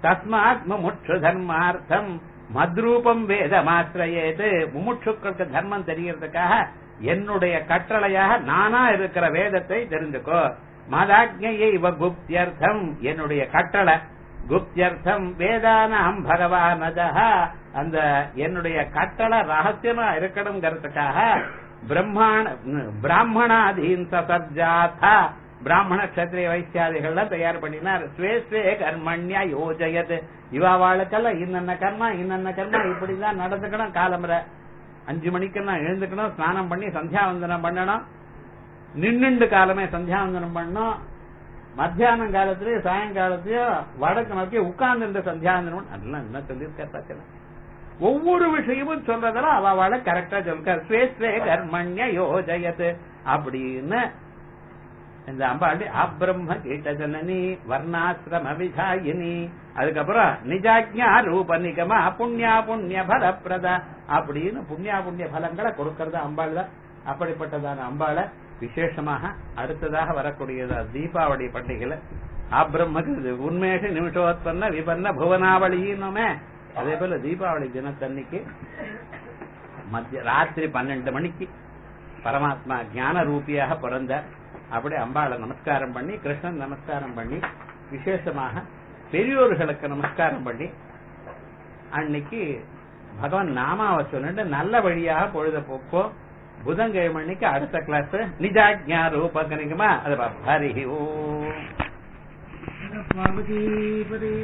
தஸ்மாத் முமுட்சு தர்மார்த்தம் மத்ரூபம் வேதமாசிரயேது முமுட்சுக்களுக்கு தர்மம் தெரியறதுக்காக என்னுடைய கட்டளையாக நானா இருக்கிற வேதத்தை தெரிஞ்சுக்கோ மதாஜ்ஞையை இவ குப்தியர்த்தம் என்னுடைய கட்டளை குப்தியர்த்தம் வேதானாம் பகவானதா அந்த என்னுடைய கட்டளை ரகசியமா இருக்கணுங்கிறதுக்காக பிரம்மாண பிராமணாதீன் சசர்ஜாதா பிராமண கத்திரிய வைசியாதிகள்லாம் தயார் பண்ணினார் ஸ்வே ஸ்வே கர்மண்யா யோஜயத் இவாவாளுக்கெல்லாம் இன்னென்ன கர்மா இன்னென்ன கர்மா இப்படிதான் நடந்துக்கணும் காலம்பரை அஞ்சு மணிக்கு நான் எழுந்துக்கணும் ஸ்நானம் பண்ணி சந்தியாவந்தனம் பண்ணணும் நின்னுண்டு காலமே சந்தியாவந்தனம் பண்ணணும் மத்தியானம் காலத்திலயும் சாயங்காலத்திலயும் வடக்கு நோக்கி உட்கார்ந்து சந்தியாவந்தனம் அதெல்லாம் என்ன சொல்லியிருக்காரு ஒவ்வொரு விஷயமும் சொல்றதெல்லாம் அவ அவளை கரெக்டா சொல்லிருக்காரு ஸ்வே ஸ்வே கர்மண்ய யோஜயத் அப்படின்னு இந்த அம்பாண்டி அப்ரம்ம கீட்ட ஜனனி வர்ணாசிரம விதாயினி அதுக்கப்புறம் நிஜாஜ்ஞா ரூப நிகம புண்ணியா புண்ணிய பலப்பிரத அப்படின்னு புண்ணியா புண்ணிய பலங்களை கொடுக்கறது அம்பாள் தான் அப்படிப்பட்டதான அம்பாளை விசேஷமாக அடுத்ததாக வரக்கூடியது தீபாவளி பண்டிகையில அப்ரம்மக்கு உண்மேஷ நிமிஷோத்பன்ன விபன்ன புவனாவளின்னு அதே போல தீபாவளி தினத்தன்னைக்கு மத்திய ராத்திரி பன்னெண்டு மணிக்கு பரமாத்மா ஞான ரூபியாக பிறந்தார் அப்படி அம்பாளை நமஸ்காரம் பண்ணி கிருஷ்ணன் நமஸ்காரம் பண்ணி விசேஷமாக பெரியோர்களுக்கு நமஸ்காரம் பண்ணி அன்னைக்கு பகவான் நாமாவை சொல்லிட்டு நல்ல வழியாக பொழுத போப்போம் புதன்கிழமை அன்னைக்கு அடுத்த கிளாஸ் நிஜாஜ்ஞா ரூப கணிக்குமா அது ஹரி ஓ பார்வதி